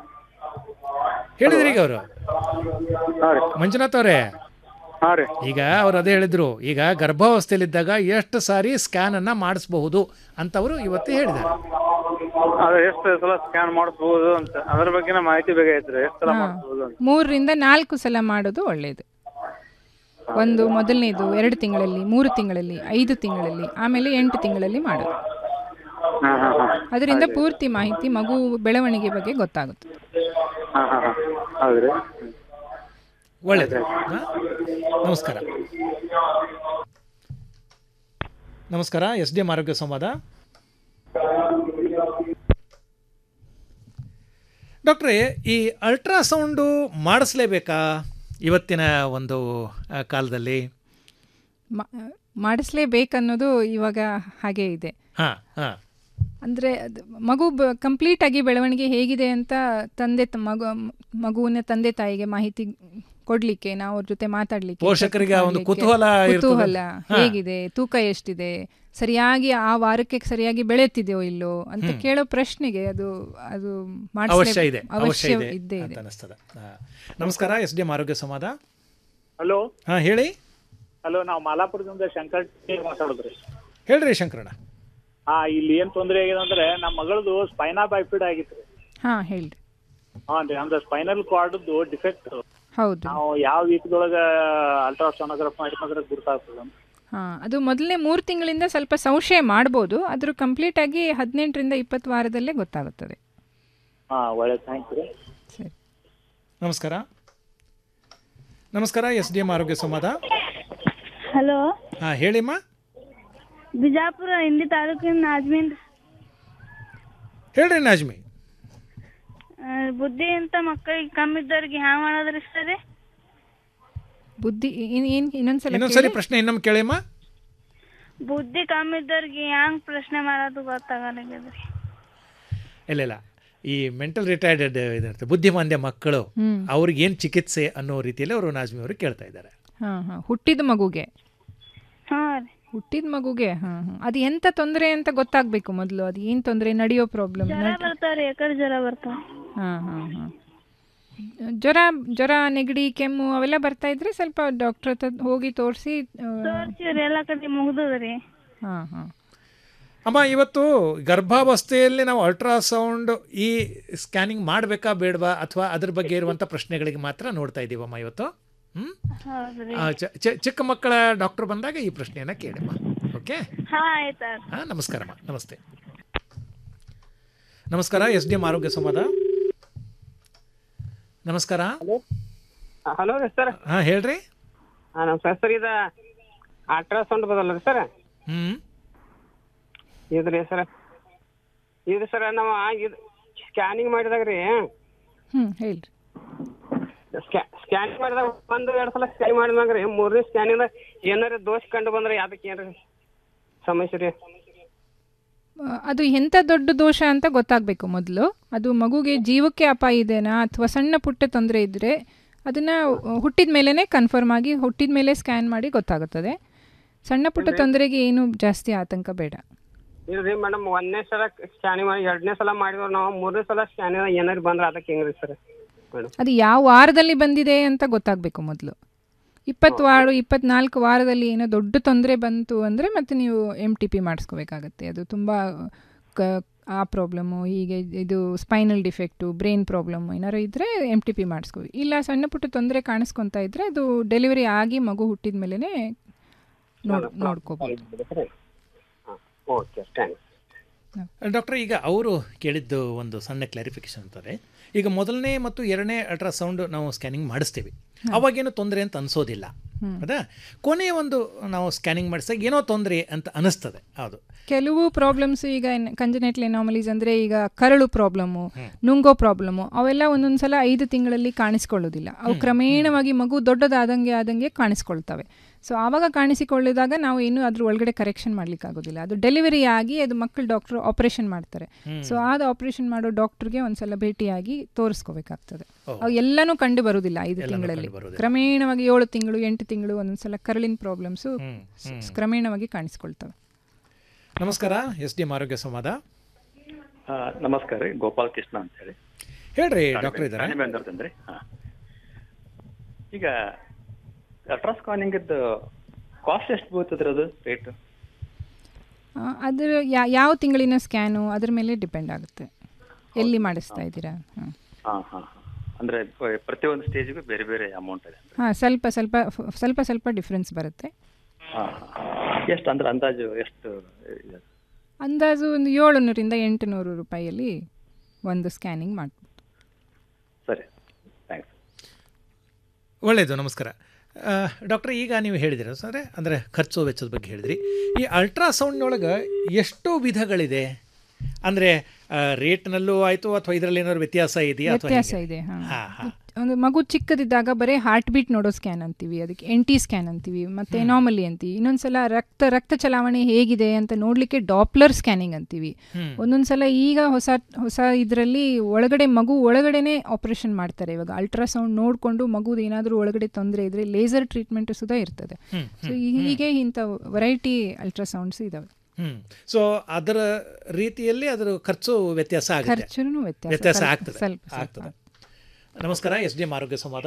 ಹೇಳಿದ್ರಿ ಈಗ ಅವರು ಹಾಂ ರೀ ಮಂಜುನಾಥ್ ಅವರೇ ಹಾಂ ರೀ ಈಗ ಅವ್ರು ಅದೇ ಹೇಳಿದ್ರು ಈಗ ಗರ್ಭಾವಸ್ಥೆಯಲ್ಲಿದ್ದಾಗ ಎಷ್ಟು ಸಾರಿ ಸ್ಕ್ಯಾನ್ ಅನ್ನ ಮಾಡಿಸಬಹುದು ಅಂತ ಅವರು ಇವತ್ತೇ ಹೇಳಿದ್ದಾರೆ ಅದೇ ಎಷ್ಟು ಸಲ ಸ್ಕ್ಯಾನ್ ಮಾಡಿಸ್ಬೋದು ಅಂತ ಅದ್ರ ಬಗ್ಗೆ ಮಾಹಿತಿ ಬೇಕಾಗಿತ್ತು ಎಷ್ಟು ಸಲ ಹಾ. ಮಾಡಿಸ್ಬೋದು ಅಂತ ಮೂರರಿಂದ ನಾಲ್ಕು ಸಲ ಮಾಡೋದು ಒಳ್ಳೆಯದು ಒಂದು ಮೊದಲನೇದು ಎರಡು ತಿಂಗಳಲ್ಲಿ ಮೂರು ತಿಂಗಳಲ್ಲಿ ಐದು ತಿಂಗಳಲ್ಲಿ ಆಮೇಲೆ ಎಂಟು ತಿಂಗಳಲ್ಲಿ ಮಾಡೋದು ಹಾಂ ಹಾಂ ಹಾಂ ಅದರಿಂದ ಪೂರ್ತಿ ಮಾಹಿತಿ ಮಗು ಬೆಳವಣಿಗೆ ಬಗ್ಗೆ ಗೊತ್ತಾಗುತ್ತೆ ಹಾಂ ಹಾಂ ಹಾಂ ಹೌದ್ರಿ ಒಳ್ಳೆಯದು ಹಾ? ನಮಸ್ಕಾರ ನಮಸ್ಕಾರ ಎಸ್ ಡಿ ಎಂ ಆರೋಗ್ಯ ಸಂವಾದ ಡಾಕ್ಟ್ರೇ ಈ ಅಲ್ಟ್ರಾಸೌಂಡು ಮಾಡಿಸ್ಲೇಬೇಕಾ ಇವತ್ತಿನ ಒಂದು ಆ, ಕಾಲದಲ್ಲಿ ಮಾ- ಮಾಡಿಸ್ಲೇಬೇಕನ್ನೋದು ಇವಾಗ ಹಾಗೆ ಇದೆ ಹಾಂ ಹಾಂ ಅಂದರೆ ಮಗು ಕಂಪ್ಲೀಟ್ ಆಗಿ ಬೆಳವಣಿಗೆ ಹೇಗಿದೆ ಅಂತ ತಂದೆ ತ- ಮಗು ಮಗುವಿನ ತಂದೆ ತಾಯಿಗೆ ಮಾಹಿತಿ ಕೊಡ್ಲಿಕ್ಕೆ ನಾವು ಅವ್ರ ಜೊತೆ ಮಾತಾಡ್ಲಿಕ್ಕೆ ಪೋಷಕರಿಗೆ ಆ ಒಂದು check ಕುತೂಹಲ ಮಾಡ್ಲಿಕ್ಕೆ, ಇರ್ತದೆ. ಕುತೂಹಲ ಹಾ. ಹೇಗಿದೆ ತೂಕ ಎಷ್ಟಿದೆ ಸರಿಯಾಗಿ ಆ ವಾರಕ್ಕೆ ಸರಿಯಾಗಿ ಬೆಳೆಯುತ್ತಿದೆಯೋ ಇಲ್ಲೋ ಅಂತ ಹ್ಮ್. ಕೇಳೋ ಪ್ರಶ್ನೆಗೆ ಅದು ಅದು ಅವಶ್ಯ ಮಾಡಿಸ್ಲೇ- ಇದೆ ಅವಶ್ಯ ಅವಶ್ಯ ಇದೆ ಇದ್ದೇ ಅಂತ ಇದೆ ಅನಿಸ್ತದೆ ಹಾ. ನಮಸ್ಕಾರ ಎಸ್ ಡಿ ಎಂ ಆರೋಗ್ಯ ಸಂವಾದ ಹಲೋ ಹಾಂ ಹೇಳಿ ಹಲೋ ನಾವು ಮಾಲಾಪುರದಿಂದ ಶಂಕರ್ ಟಿ ಮಾತಾಡೋದ್ರಿ ಹೇಳ್ರಿ ಶಂಕರಣ್ಣ ಹಾ ಇಲ್ಲಿ ಏನ್ ತೊಂದ್ರೆ ಆಗಿದೆ ಅಂದ್ರೆ ನಮ್ಮ ಮಗಳದು ಸ್ಪೈನಾ ಬೈಫಿಡ್ ಆಗಿತ್ರಿ ಹಾ ಹೇಳ್ರಿ ಹಾಂ ರೀ ಅಂದ್ರೆ ಸ್ಪೈನಲ್ ಕಾರ್ಡ್ದು ಡಿಫೆಕ್ಟ್ ಹೌದು ನಾವು ಯಾವ ವೀಕ್ದೊಳಗ ಅಲ್ಟ್ರಾಸೋನೋಗ್ರಾಫ್ ಮಾಡಿದ್ರೆ ಗುರ್ತಾಗ್ತದೆ ಹಾ ಅದು ಮೊದಲನೇ ಮೂರು ತಿಂಗಳಿಂದ ಸ್ವಲ್ಪ ಸಂಶಯ ಮಾಡ್ಬೋದು ಆದರೂ ಕಂಪ್ಲೀಟ್ ಆಗಿ ಹದಿನೆಂಟರಿಂದ ಇಪ್ಪತ್ತು ವಾರದಲ್ಲೇ ಗೊತ್ತಾಗುತ್ತದೆ ಹಾ ಒಳ್ಳೆ ಥ್ಯಾಂಕ್ಸ್ ರೀ ಸರಿ ನಮಸ್ಕಾರ ನಮಸ್ಕಾರ ಎಸ್ ಡಿ ಎಂ ಆರೋಗ್ಯ ಸಂವಾದ ಹಲೋ ಹಾಂ ಹೇಳಿಮ್ಮ ಬಿಜಾಪುರ ಇಂಡಿ ತಾಲೂಕಿನ ನಾಜ್ಮೀನ್ ಹೇಳ್ರಿ ನಾಜ್ಮಿ ಆ, ಬುದ್ಧಿ ಅಂತ ಮಕ್ಕಳಿಗೆ ಕಮ್ಮಿದ್ದವ್ರಿಗೆ ಹ್ಯಾಂಗ ಮಾಡೋದ್ರಿ ಸರಿ ಬುದ್ಧಿ ಏನ್ ಏನ್ ಇನ್ನೊಂದ್ಸಲ ಇನ್ನೊಂದ್ಸರಿ ಕೇಳಿ? ಪ್ರಶ್ನೆ ಇನ್ನೊಮ್ಮೆ ಕೇಳಿಮ್ಮ ಬುದ್ಧಿ ಕಮ್ಮಿದ್ದವ್ರಿಗೆ ಹ್ಯಾಂಗ್ ಪ್ರಶ್ನೆ ಮಾಡೋದು ಗೊತ್ತಾಗಲ್ಲಾಗ್ಯದ್ರಿ ಇಲ್ಲ ಇಲ್ಲ ಈ ಮೆಂಟಲ್ ರಿಟೈರ್ಡೆಡ್ ಇದಿರುತ್ತೆ ಬುದ್ಧಿಮಾಂದ್ಯ ಮಕ್ಕಳು ಹ್ಮ್. ಅವ್ರಿಗೆ ಏನು ಚಿಕಿತ್ಸೆ ಅನ್ನೋ ರೀತಿಯಲ್ಲಿ ಅವರು ನಾಜ್ಮಿ ಅವರು ಕೇಳ್ತಾ ಇದ್ದಾರೆ ಹಾ ಹಾ ಹುಟ್ಟಿದ ಮಗುಗೆ ಹಾ ರೀ ಹುಟ್ಟಿದ ಮಗುಗೆ ಹಾ ಹಾ ಅದು ಎಂತ ತೊಂದರೆ ಅಂತ ಗೊತ್ತಾಗ್ಬೇಕು ಮೊದಲು ಅದು ಏನ್ ತೊಂದರೆ ನಡೆಯೋ ಪ್ರಾಬ್ಲಮ್ ಜ್ವರ ಬರ್ತಾವ್ರಿ ಯಾಕಡೆ ಜ್ವರ ಬರ್ತಾವ ಹಾ ಹಾ ಹಾ ಜ್ವರ ಜ್ವರ ನೆಗಡಿ ಕೆಮ್ಮು ಅವೆಲ್ಲ ಬರ್ತಾ ಇದ್ರೆ ಸ್ವಲ್ಪ ಡಾಕ್ಟರ್ ಹತ್ರ ಹೋಗಿ ತೋರಿಸಿ ತೋರ್ಸಿವ್ರಿ ಎಲ್ಲಾ ಕಡೆ ಮುಗ್ದದ್ರಿ ಹಾ ಹಾ ಅಮ್ಮ ಇವತ್ತು ಗರ್ಭಾವಸ್ಥೆಯಲ್ಲಿ ನಾವು ಅಲ್ಟ್ರಾಸೌಂಡ್ ಈ ಸ್ಕ್ಯಾನಿಂಗ್ ಮಾಡಬೇಕಾ ಬೇಡವಾ ಅಥವಾ ಅದ್ರ ಬಗ್ಗೆ ಇರುವಂಥ ಪ್ರಶ್ನೆಗಳಿಗೆ ಮಾತ್ರ ನೋಡ್ತಾ ಇದ್ದೀವಮ್ಮ ಇವತ್ತು ಹ್ಮ್ ಹೌದ್ರಿ ಆ, ಚ- ಚ- ಚಿಕ್ಕ ಮಕ್ಕಳ ಡಾಕ್ಟರ್ ಬಂದಾಗ ಈ ಪ್ರಶ್ನೆಯನ್ನ ಕೇಳಮ್ಮ ಓಕೆ ಹಾ ಆಯ್ತಾ ಹಾಂ ನಮಸ್ಕಾರಮ್ಮ ನಮಸ್ತೆ ನಮಸ್ಕಾರ ಎಸ್ ಡಿ ಎಂ ಆರೋಗ್ಯ ಸಂವಾದ ನಮಸ್ಕಾರ ಹಲೋ ರೀ ಸರ್ ಹಾಂ ಹೇಳ್ರಿ ಹಾಂ ನಮಸ್ಕಾರ ಸರ್ ಇದು ಅಲ್ಟ್ರಾಸೌಂಡ್ ಬದಲ್ಲ ರೀ ಸರ್ ಹ್ಮ್ ಇದ್ರಿ ಸರ್ ಇದು ಸರ್ ನಾವು ಇದು ಸ್ಕ್ಯಾನಿಂಗ್ ಮಾಡಿದಾಗ ರೀ ಹ್ಮ್ ಹೇಳ್ರಿ ಸ್ಕ್ಯಾನ್ ಮಾಡಿದಾಗ ಒಂದು ಎರಡು ಸಲ ಸ್ಕ್ಯಾನ್ ಮಾಡಿದ್ಮ್ಯಾಗ ರೀ ಮೂರನೇ ಸ್ಕ್ಯಾನಿಂದ ಏನಾರ ದೋಷ ಕಂಡು ಬಂದ್ರೆ ಯಾವ್ದಕ್ಕೆ ಏನ್ರಿ ಸಮಸ್ಯೆ ರೀ ಆ, ಅದು ಎಂಥ ದೊಡ್ಡ ದೋಷ ಅಂತ ಗೊತ್ತಾಗಬೇಕು ಮೊದಲು ಅದು ಮಗುಗೆ ಜೀವಕ್ಕೆ ಅಪಾಯ ಇದೆನಾ ಅಥವಾ ಸಣ್ಣ ಪುಟ್ಟ ತೊಂದರೆ ಇದ್ದರೆ ಅದನ್ನು ಹುಟ್ಟಿದ ಮೇಲೇ ಕನ್ಫರ್ಮ್ ಆಗಿ ಹುಟ್ಟಿದ ಮೇಲೆ ಸ್ಕ್ಯಾನ್ ಮಾಡಿ ಗೊತ್ತಾಗುತ್ತದೆ ಸಣ್ಣ ಪುಟ್ಟ ತೊಂದರೆಗೆ ಏನು ಜಾಸ್ತಿ ಆತಂಕ ಬೇಡ ಇಲ್ರಿ ಮೇಡಮ್ ಒಂದನೇ ಸಲ ಸ್ಕ್ಯಾನಿಂಗ್ ಮಾಡಿ ಎರಡನೇ ಸಲ ಮಾಡಿದ್ರು ನಾವು ಮೂರನೇ ಸಲ ಸ್ಕ್ಯಾನಿಂಗ್ ಏನಾರು ಬಂದ್ರೆ ಅದಕ್ಕೆ ಹೆಂಗ್ರಿ ಸರ್ ಮೇಡಮ್ ಅದು ಯಾವ ವಾರದಲ್ಲಿ ಬಂದಿದೆ ಅಂತ ಗೊತ್ತಾಗಬೇಕು ಮೊದಲು ಇಪ್ಪತ್ತು ವಾರ ಇಪ್ಪತ್ನಾಲ್ಕು ವಾರದಲ್ಲಿ ಏನೋ ದೊಡ್ಡ ತೊಂದರೆ ಬಂತು ಅಂದರೆ ಮತ್ತೆ ನೀವು ಎಮ್ ಟಿ ಪಿ ಮಾಡಿಸ್ಕೋಬೇಕಾಗತ್ತೆ ಅದು ತುಂಬ ಕ ಆ ಪ್ರಾಬ್ಲಮ್ಮು ಹೀಗೆ ಇದು ಸ್ಪೈನಲ್ ಡಿಫೆಕ್ಟು ಬ್ರೈನ್ ಪ್ರಾಬ್ಲಮ್ ಏನಾರು ಇದ್ದರೆ ಎಮ್ ಟಿ ಪಿ ಮಾಡಿಸ್ಕೋ ಇಲ್ಲ ಸಣ್ಣ ಪುಟ್ಟ ತೊಂದರೆ ಕಾಣಿಸ್ಕೊತಾ ಇದ್ದರೆ ಅದು ಡೆಲಿವರಿ ಆಗಿ ಮಗು ಹುಟ್ಟಿದ ಮೇಲೇ ನೋಡ್ ನೋಡ್ಕೋಬೋದು ಓಕೆ ಥ್ಯಾಂಕ್ಸ್ ಡಾಕ್ಟರ್ ಈಗ ಅವರು ಕೇಳಿದ್ದು ಒಂದು ಸಣ್ಣ ಕ್ಲಾರಿಫಿಕೇಶನ್ ಅಂತಾರೆ ಈಗ ಮೊದಲನೇ ಮತ್ತು ಎರಡನೇ ಅಲ್ಟ್ರಾಸೌಂಡ್ ನಾವು ಸ್ಕ್ಯಾನಿಂಗ್ ಮಾಡಿಸ್ತೀವಿ ಅವಾಗೇನು ತೊಂದರೆ ಅಂತ ಅನಿಸೋದಿಲ್ಲ ಹ್ಮ್. ಹೌದಾ ಕೊನೆಯ ಒಂದು ನಾವು ಸ್ಕ್ಯಾನಿಂಗ್ ಮಾಡಿಸಿದಾಗ ಏನೋ ತೊಂದರೆ ಅಂತ ಅನಿಸ್ತದೆ ಹೌದು ಕೆಲವು ಪ್ರಾಬ್ಲಮ್ಸ್ ಈಗ ಕಂಜನೆಟ್ಲ್ ಎನಾಮಲೀಸ್ ಅಂದರೆ ಈಗ ಕರಳು ಪ್ರಾಬ್ಲಮ್ಮು ನುಂಗೋ ಪ್ರಾಬ್ಲಮ್ಮು ಅವೆಲ್ಲ ಒಂದೊಂದು ಸಲ ಐದು ತಿಂಗಳಲ್ಲಿ ಕಾಣಿಸ್ಕೊಳ್ಳೋದಿಲ್ಲ ಅವು ಕ್ರಮೇಣವಾಗಿ ಮಗು ದೊಡ್ಡದಾದಂಗೆ ಆದಂಗೆ ಕಾಣಿಸ್ಕೊಳ್ತವೆ ಸೊ ಆವಾಗ ಕಾಣಿಸಿಕೊಳ್ಳಿದಾಗ ನಾವು ಏನು ಅದ್ರ ಒಳಗಡೆ ಕರೆಕ್ಷನ್ ಮಾಡ್ಲಿಕ್ಕಾಗೋದಿಲ್ಲ ಅದು ಡೆಲಿವರಿ ಆಗಿ ಅದು ಮಕ್ಕಳು ಡಾಕ್ಟ್ರು ಆಪರೇಷನ್ ಮಾಡ್ತಾರೆ ಹ್ಮ್. ಸೊ ಆದ ಆಪರೇಷನ್ ಮಾಡೋ ಡಾಕ್ಟ್ರಿಗೆ ಒಂದ್ಸಲ ಭೇಟಿಯಾಗಿ ತೋರಿಸ್ಕೋಬೇಕಾಗ್ತದೆ ಓ. ಅವು ಎಲ್ಲನೂ ಕಂಡು ಬರುವುದಿಲ್ಲ ಐದು ಎಲ್ಲನೂ ತಿಂಗಳಲ್ಲಿ ಕಂಡು ಬರುವುದಿಲ್ಲ. ಕ್ರಮೇಣವಾಗಿ ಏಳು ತಿಂಗಳು ಎಂಟು ತಿಂಗಳು ಒಂದೊಂದ್ಸಲ ಕರಳಿನ ಪ್ರಾಬ್ಲಮ್ಸು ಹ್ಮ್, ಹ್ಮ್. ಕ್ರಮೇಣವಾಗಿ ಕಾಣಿಸ್ಕೊಳ್ತವೆ ನಮಸ್ಕಾರ ಎಸ್ ಡಿ ಎಂ ಆರೋಗ್ಯ ಸಂವಾದ ಆ, ನಮಸ್ಕಾರ ರೀ ಗೋಪಾಲ್ ಕೃಷ್ಣ ಅಂತ ಹೇಳಿ ಹೇಳ್ರಿ ಡಾಕ್ಟರ್ ಇದ್ದಾರೆ ರಾಣಿಬೆನ್ನೂರ್ದಿಂದ ಹಾ ಈಗ ಅಲ್ಟ್ರಾಸ್ಕಾನಿಂಗ್ ಕಾಸ್ಟ್ ಎಷ್ಟು ಬೀಳ್ತದ್ರಿ ಅದು ರೇಟ್ ಆ, ಅದ್ರ ಯಾ ಯಾವ ತಿಂಗಳಿನ ಸ್ಕ್ಯಾನು ಅದ್ರ ಮೇಲೆ ಡಿಪೆಂಡ್ ಆಗುತ್ತೆ ಎಲ್ಲಿ ಮಾಡಿಸ್ತಾ ಇದ್ದೀರಾ ಹಾಂ ಹಾ ಹಾ ಹಾ. ಅಂದ್ರೆ ಪ- ಪ್ರತಿಯೊಂದು ಸ್ಟೇಜ್ಗೂ ಬೇರೆ ಬೇರೆ ಅಮೌಂಟ್ ಇದೆ ಹಾಂ ಸ್ವಲ್ಪ ಸ್ವಲ್ಪ ಫ- ಸ್ವಲ್ಪ ಸ್ವಲ್ಪ ಡಿಫ್ರೆನ್ಸ್ ಬರುತ್ತೆ ಹಾ ಹಾ. ಎಷ್ಟು ಅಂದ್ರೆ ಅಂದಾಜು ಎಷ್ಟು ಇದೆ? ಅಂದಾಜು ಒಂದು ಏಳುನೂರಿಂದ ಎಂಟು ನೂರು ರೂಪಾಯಿಯಲ್ಲಿ ಒಂದು ಸ್ಕ್ಯಾನಿಂಗ್ ಮಾಡ್ಬೋದು ಸರಿ ಥ್ಯಾಂಕ್ಸ್ ಒಳ್ಳೆಯದು ನಮಸ್ಕಾರ ಆ, ಡಾಕ್ಟರ್ ಈಗ ನೀವು ಹೇಳಿದಿರ ಸರ್ ಅಂದರೆ ಖರ್ಚು ವೆಚ್ಚದ ಬಗ್ಗೆ ಹೇಳಿದ್ರಿ ಈ ಅಲ್ಟ್ರಾಸೌಂಡ್ನೊಳಗೆ ಎಷ್ಟು ವಿಧಗಳಿದೆ ಅಂದರೆ ರೇಟ್ನಲ್ಲೂ ಆಯಿತು ಅಥವಾ ಇದರಲ್ಲಿ ಏನಾದ್ರು ವ್ಯತ್ಯಾಸ ಇದೆಯಾ ಅಥವಾ ವ್ಯತ್ಯಾಸ ಹೇಗೆ? ಇದೆ ಹಾಂ ಹಾ, ಹಾ. ಒಂದು ಮಗು ಚಿಕ್ಕದಿದ್ದಾಗ ಬರೀ ಹಾರ್ಟ್ ಬೀಟ್ ನೋಡೋ ಸ್ಕ್ಯಾನ್ ಅಂತೀವಿ ಅದಕ್ಕೆ ಎನ್ ಟಿ ಸ್ಕ್ಯಾನ್ ಅಂತೀವಿ ಮತ್ತು ಎನಾಮಲಿ ಅಂತೀವಿ ಇನ್ನೊಂದ್ಸಲ ರಕ್ತ ರಕ್ತ ಚಲಾವಣೆ ಹೇಗಿದೆ ಅಂತ ನೋಡಲಿಕ್ಕೆ ಡಾಪ್ಲರ್ ಸ್ಕ್ಯಾನಿಂಗ್ ಅಂತೀವಿ ಹ್ಮ್. ಒಂದೊಂದ್ಸಲ ಈಗ ಹೊಸ ಹೊಸ ಇದರಲ್ಲಿ ಒಳಗಡೆ ಮಗು ಒಳಗಡೆನೆ ಆಪರೇಷನ್ ಮಾಡ್ತಾರೆ ಇವಾಗ ಅಲ್ಟ್ರಾಸೌಂಡ್ ನೋಡಿಕೊಂಡು ಮಗುದು ಏನಾದರೂ ಒಳಗಡೆ ತೊಂದರೆ ಇದ್ರೆ ಲೇಸರ್ ಟ್ರೀಟ್ಮೆಂಟ್ ಸುಧಾ ಇರ್ತದೆ ಹ್ಮ್, ಸೊ ಹೀಗೆ ಇಂಥ ವೆರೈಟಿ ಅಲ್ಟ್ರಾಸೌಂಡ್ಸ್ ಇದಾವೆ ಹ್ಮ್ ಸೊ ಅದರ ರೀತಿಯಲ್ಲಿ ಅದರ ಖರ್ಚು ವ್ಯತ್ಯಾಸ ಆಗುತ್ತೆ ಖರ್ಚುನೂ ವ್ಯತ್ಯಾಸ, ವ್ಯತ್ಯಾಸ ಸ್ವಲ್ಪ- ಆಗ್ತದೆ ಸ್ವಲ್ಪ ಸ್ವಲ್ಪ. ಆಗ್ತದೆ ನಮಸ್ಕಾರ ಎಸ್ ಡಿ ಎಂ ಆರೋಗ್ಯ ಸಂವಾದ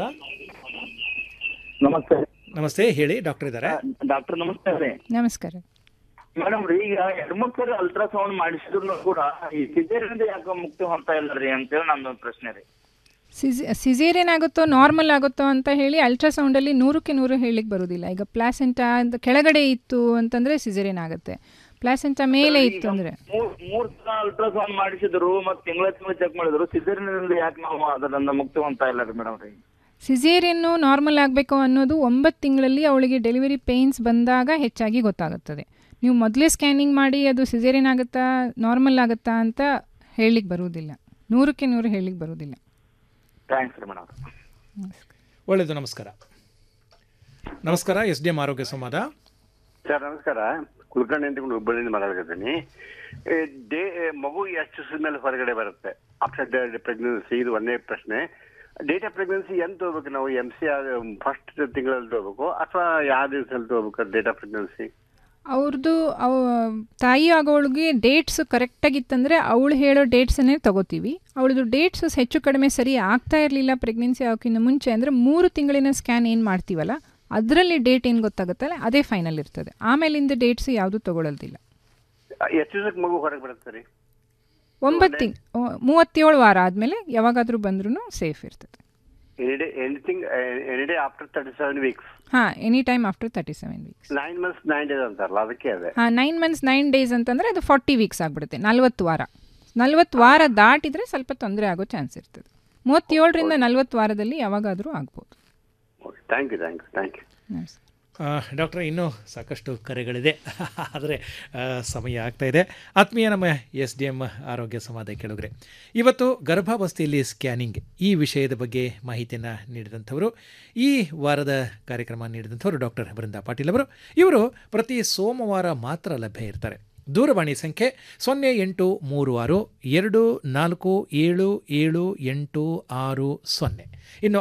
ನಮಸ್ತೆ ನಮಸ್ತೆ ಹೇಳಿ ಡಾಕ್ಟರ್ ಇದ್ದಾರೆ ಡಾಕ್ಟರ್ ನಮಸ್ತೆ ರೀ ನಮಸ್ಕಾರ ಮೇಡಮ್ ರೀ ಈಗ ಹೆಣ್ಮಕ್ಳಿಗೆ ಅಲ್ಟ್ರಾಸೌಂಡ್ ಮಾಡಿಸಿದ್ರು ಕೂಡ ಈ ಸಿಜೇರಿಯಿಂದ ಯಾಕೆ ಮುಕ್ತಿ ಹೊಂದ್ತಾ ಇಲ್ಲ ರೀ ಅಂತೇಳಿ ನಮ್ದೊಂದು ಪ್ರಶ್ನೆ ರೀ ಸಿಜ್ ಸಿಸೇರಿಯನ್ ಆಗುತ್ತೋ ನಾರ್ಮಲ್ ಆಗುತ್ತೋ ಅಂತ ಹೇಳಿ ಅಲ್ಟ್ರಾಸೌಂಡಲ್ಲಿ ನೂರಕ್ಕೆ ನೂರು ಹೇಳಿಕ್ಕೆ ಬರೋದಿಲ್ಲ ಈಗ ಪ್ಲಾಸೆಂಟಾ ಅಂತ ಕೆಳಗಡೆ ಇತ್ತು ಅಂತಂದರೆ ಸಿಸೇರಿಯನ್ ಆಗುತ್ತೆ ಪ್ಲಾಸೆಂಟಾ ಮೇಲೆ ಇತ್ತು ಅಂದರೆ ಮೂರ್ ಮೂರ್ ಸಲ ಅಲ್ಟ್ರಾಸೌಂಡ್ ಮಾಡಿಸಿದ್ರು ಮತ್ತೆ ತಿಂಗಳ ತಿಂಗಳ ಚೆಕ್ ಮಾಡಿದ್ರು ಸಿಜೇರಿಯಿಂದ ಯಾಕೆ ನಾವು ಅದರಿಂದ ಮುಕ್ತಿ ಹೊಂದ್ತಾ ಇಲ್ಲ ರೀ ಮೇಡಮ್ ರೀ ಸಿಸೇರಿಯನ್ನು ನಾರ್ಮಲ್ ಆಗಬೇಕು ಅನ್ನೋದು ಒಂಬತ್ತು ತಿಂಗಳಲ್ಲಿ ಅವಳಿಗೆ ಡೆಲಿವರಿ ಪೇಯ್ನ್ಸ್ ಬಂದಾಗ ಹೆಚ್ಚಾಗಿ ಗೊತ್ತಾಗುತ್ತದೆ ನೀವು ಮೊದಲೇ ಸ್ಕ್ಯಾನಿಂಗ್ ಮಾಡಿ ಅದು ಸಿಸೇರಿಯನ್ ಆಗುತ್ತಾ ನಾರ್ಮಲ್ ಆಗುತ್ತಾ ಅಂತ ಹೇಳಲಿಕ್ಕೆ ಬರುವುದಿಲ್ಲ ನೂರಕ್ಕೆ ನೂರು ಹೇಳಲಿಕ್ಕೆ ಬರುವುದಿಲ್ಲ ಥ್ಯಾಂಕ್ಸ್ ರೀ ಮೇಡಮ್ ಒಳ್ಳೆಯದು ನಮಸ್ಕಾರ ನಮಸ್ಕಾರ ಎಸ್ ಡಿ ಎಂ ಆರೋಗ್ಯ ಸಂವಾದ ಸರ್ ನಮಸ್ಕಾರ ಕುಲಕರ್ಣಿ ಅಂತ ಹುಬ್ಬಳ್ಳಿಯಿಂದ ಮಾತಾಡ್ತಿದ್ದೀನಿ ಏ, ಡೇ ಏ, ಮಗು ಎಷ್ಟು ದಿವಸದ ಮೇಲೆ ಹೊರಗಡೆ ಬರುತ್ತೆ ಆಫ್ಟರ್ ಪ್ರೆಗ್ನೆನ್ಸಿ ಇದು ಒಂದೇ ಪ್ರಶ್ನೆ ಡೇಟ್ ಆಫ್ ಪ್ರೆಗ್ನೆನ್ಸಿ ಎಂತ ತಗೋಬೇಕು ನಾವು ಎಮ್ ಸಿ ಫಸ್ಟ್ ತಿಂಗಳಲ್ಲಿ ತಗೋಬೇಕು ಅಥವಾ ಯಾವ ದಿವಸದಲ್ಲಿ ತಗೋಬೇಕು ಡೇಟ್ ಆಫ್ ಪ್ರೆಗ್ನೆನ್ಸಿ ಅವ್ರದ್ದು ಅವ ತಾಯಿ ಆಗೋಳಿಗೆ ಡೇಟ್ಸ್ ಕರೆಕ್ಟಾಗಿತ್ತಂದರೆ ಅವಳು ಹೇಳೋ ಡೇಟ್ಸನ್ನೇ ತಗೋತೀವಿ ಅವಳದು ಡೇಟ್ಸ್ ಹೆಚ್ಚು ಕಡಿಮೆ ಸರಿ ಆಗ್ತಾ ಇರಲಿಲ್ಲ ಪ್ರೆಗ್ನೆನ್ಸಿ ಆಗೋಕ್ಕಿಂತ ಮುಂಚೆ ಅಂದರೆ ಮೂರು ತಿಂಗಳಿನ ಸ್ಕ್ಯಾನ್ ಏನು ಮಾಡ್ತೀವಲ್ಲ ಅದರಲ್ಲಿ ಡೇಟ್ ಏನು ಗೊತ್ತಾಗುತ್ತಲ್ಲ ಅದೇ ಫೈನಲ್ ಇರ್ತದೆ ಆಮೇಲಿಂದ ಡೇಟ್ಸ್ ಯಾವುದು ತಗೊಳ್ಳೋದಿಲ್ಲ ಎಷ್ಟು ದಿವಸಕ್ಕೆ ಮಗು ಹೊರಗೆ ಬರುತ್ತೆ ರೀ ಒಂಬತ್ತು ತಿಂಗ್ ಮೂವತ್ತೇಳು ವಾರ ಆದಮೇಲೆ ಯಾವಾಗಾದರೂ ಬಂದ್ರೂ ಸೇಫ್ ಇರ್ತದೆ any day anything any day after thirty seven weeks ಹಾಂ any time after thirty seven weeks nine months nine days ಅಂತಾರಲ್ಲ ಅದಕ್ಕೆ ಅದೇ ಹಾಂ ನೈನ್ ಮಂತ್ಸ್ ನೈನ್ ಡೇಸ್ ಅಂತಂದರೆ ಅದು ಫಾರ್ಟಿ ವೀಕ್ಸ್ ಆಗಿಬಿಡುತ್ತೆ ನಲ್ವತ್ತು ವಾರ ನಲ್ವತ್ತು ವಾರ ದಾಟಿದರೆ ಸ್ವಲ್ಪ ತೊಂದರೆ ಆಗೋ ಚಾನ್ಸ್ ಇರ್ತದೆ ಮೂವತ್ತೇಳರಿಂದ ನಲ್ವತ್ತು ವಾರದಲ್ಲಿ ಯಾವಾಗಾದರೂ ಆಗ್ಬೋದು thank you thank you thank you doctor ಇನ್ನೂ ಸಾಕಷ್ಟು ಕರೆಗಳಿದೆ ಆದರೆ ಆ, ಸಮಯ ಆಗ್ತಾ ಇದೆ ಆತ್ಮೀಯ ನಮ್ಮ ಎಸ್ ಡಿ ಎಮ್ ಆರೋಗ್ಯ ಸಂವಾದ ಕೇಳುಗ್ರೆ ಇವತ್ತು ಗರ್ಭಾವಸ್ಥೆಯಲ್ಲಿ ಸ್ಕ್ಯಾನಿಂಗ್ ಈ ವಿಷಯದ ಬಗ್ಗೆ ಮಾಹಿತಿಯನ್ನು ನೀಡಿದಂಥವರು ಈ ವಾರದ ಕಾರ್ಯಕ್ರಮ ನೀಡಿದಂಥವರು ಡಾಕ್ಟರ್ ಬೃಂದಾ ಪಾಟೀಲ್ ಅವರು ಇವರು ಪ್ರತಿ ಸೋಮವಾರ ಮಾತ್ರ ಲಭ್ಯ ಇರ್ತಾರೆ ದೂರವಾಣಿ ಸಂಖ್ಯೆ ಸೊನ್ನೆ ಎಂಟು ಮೂರು ಆರು ಎರಡು ನಾಲ್ಕು ಏಳು ಏಳು ಎಂಟು ಆರು ಸೊನ್ನೆ ಇನ್ನು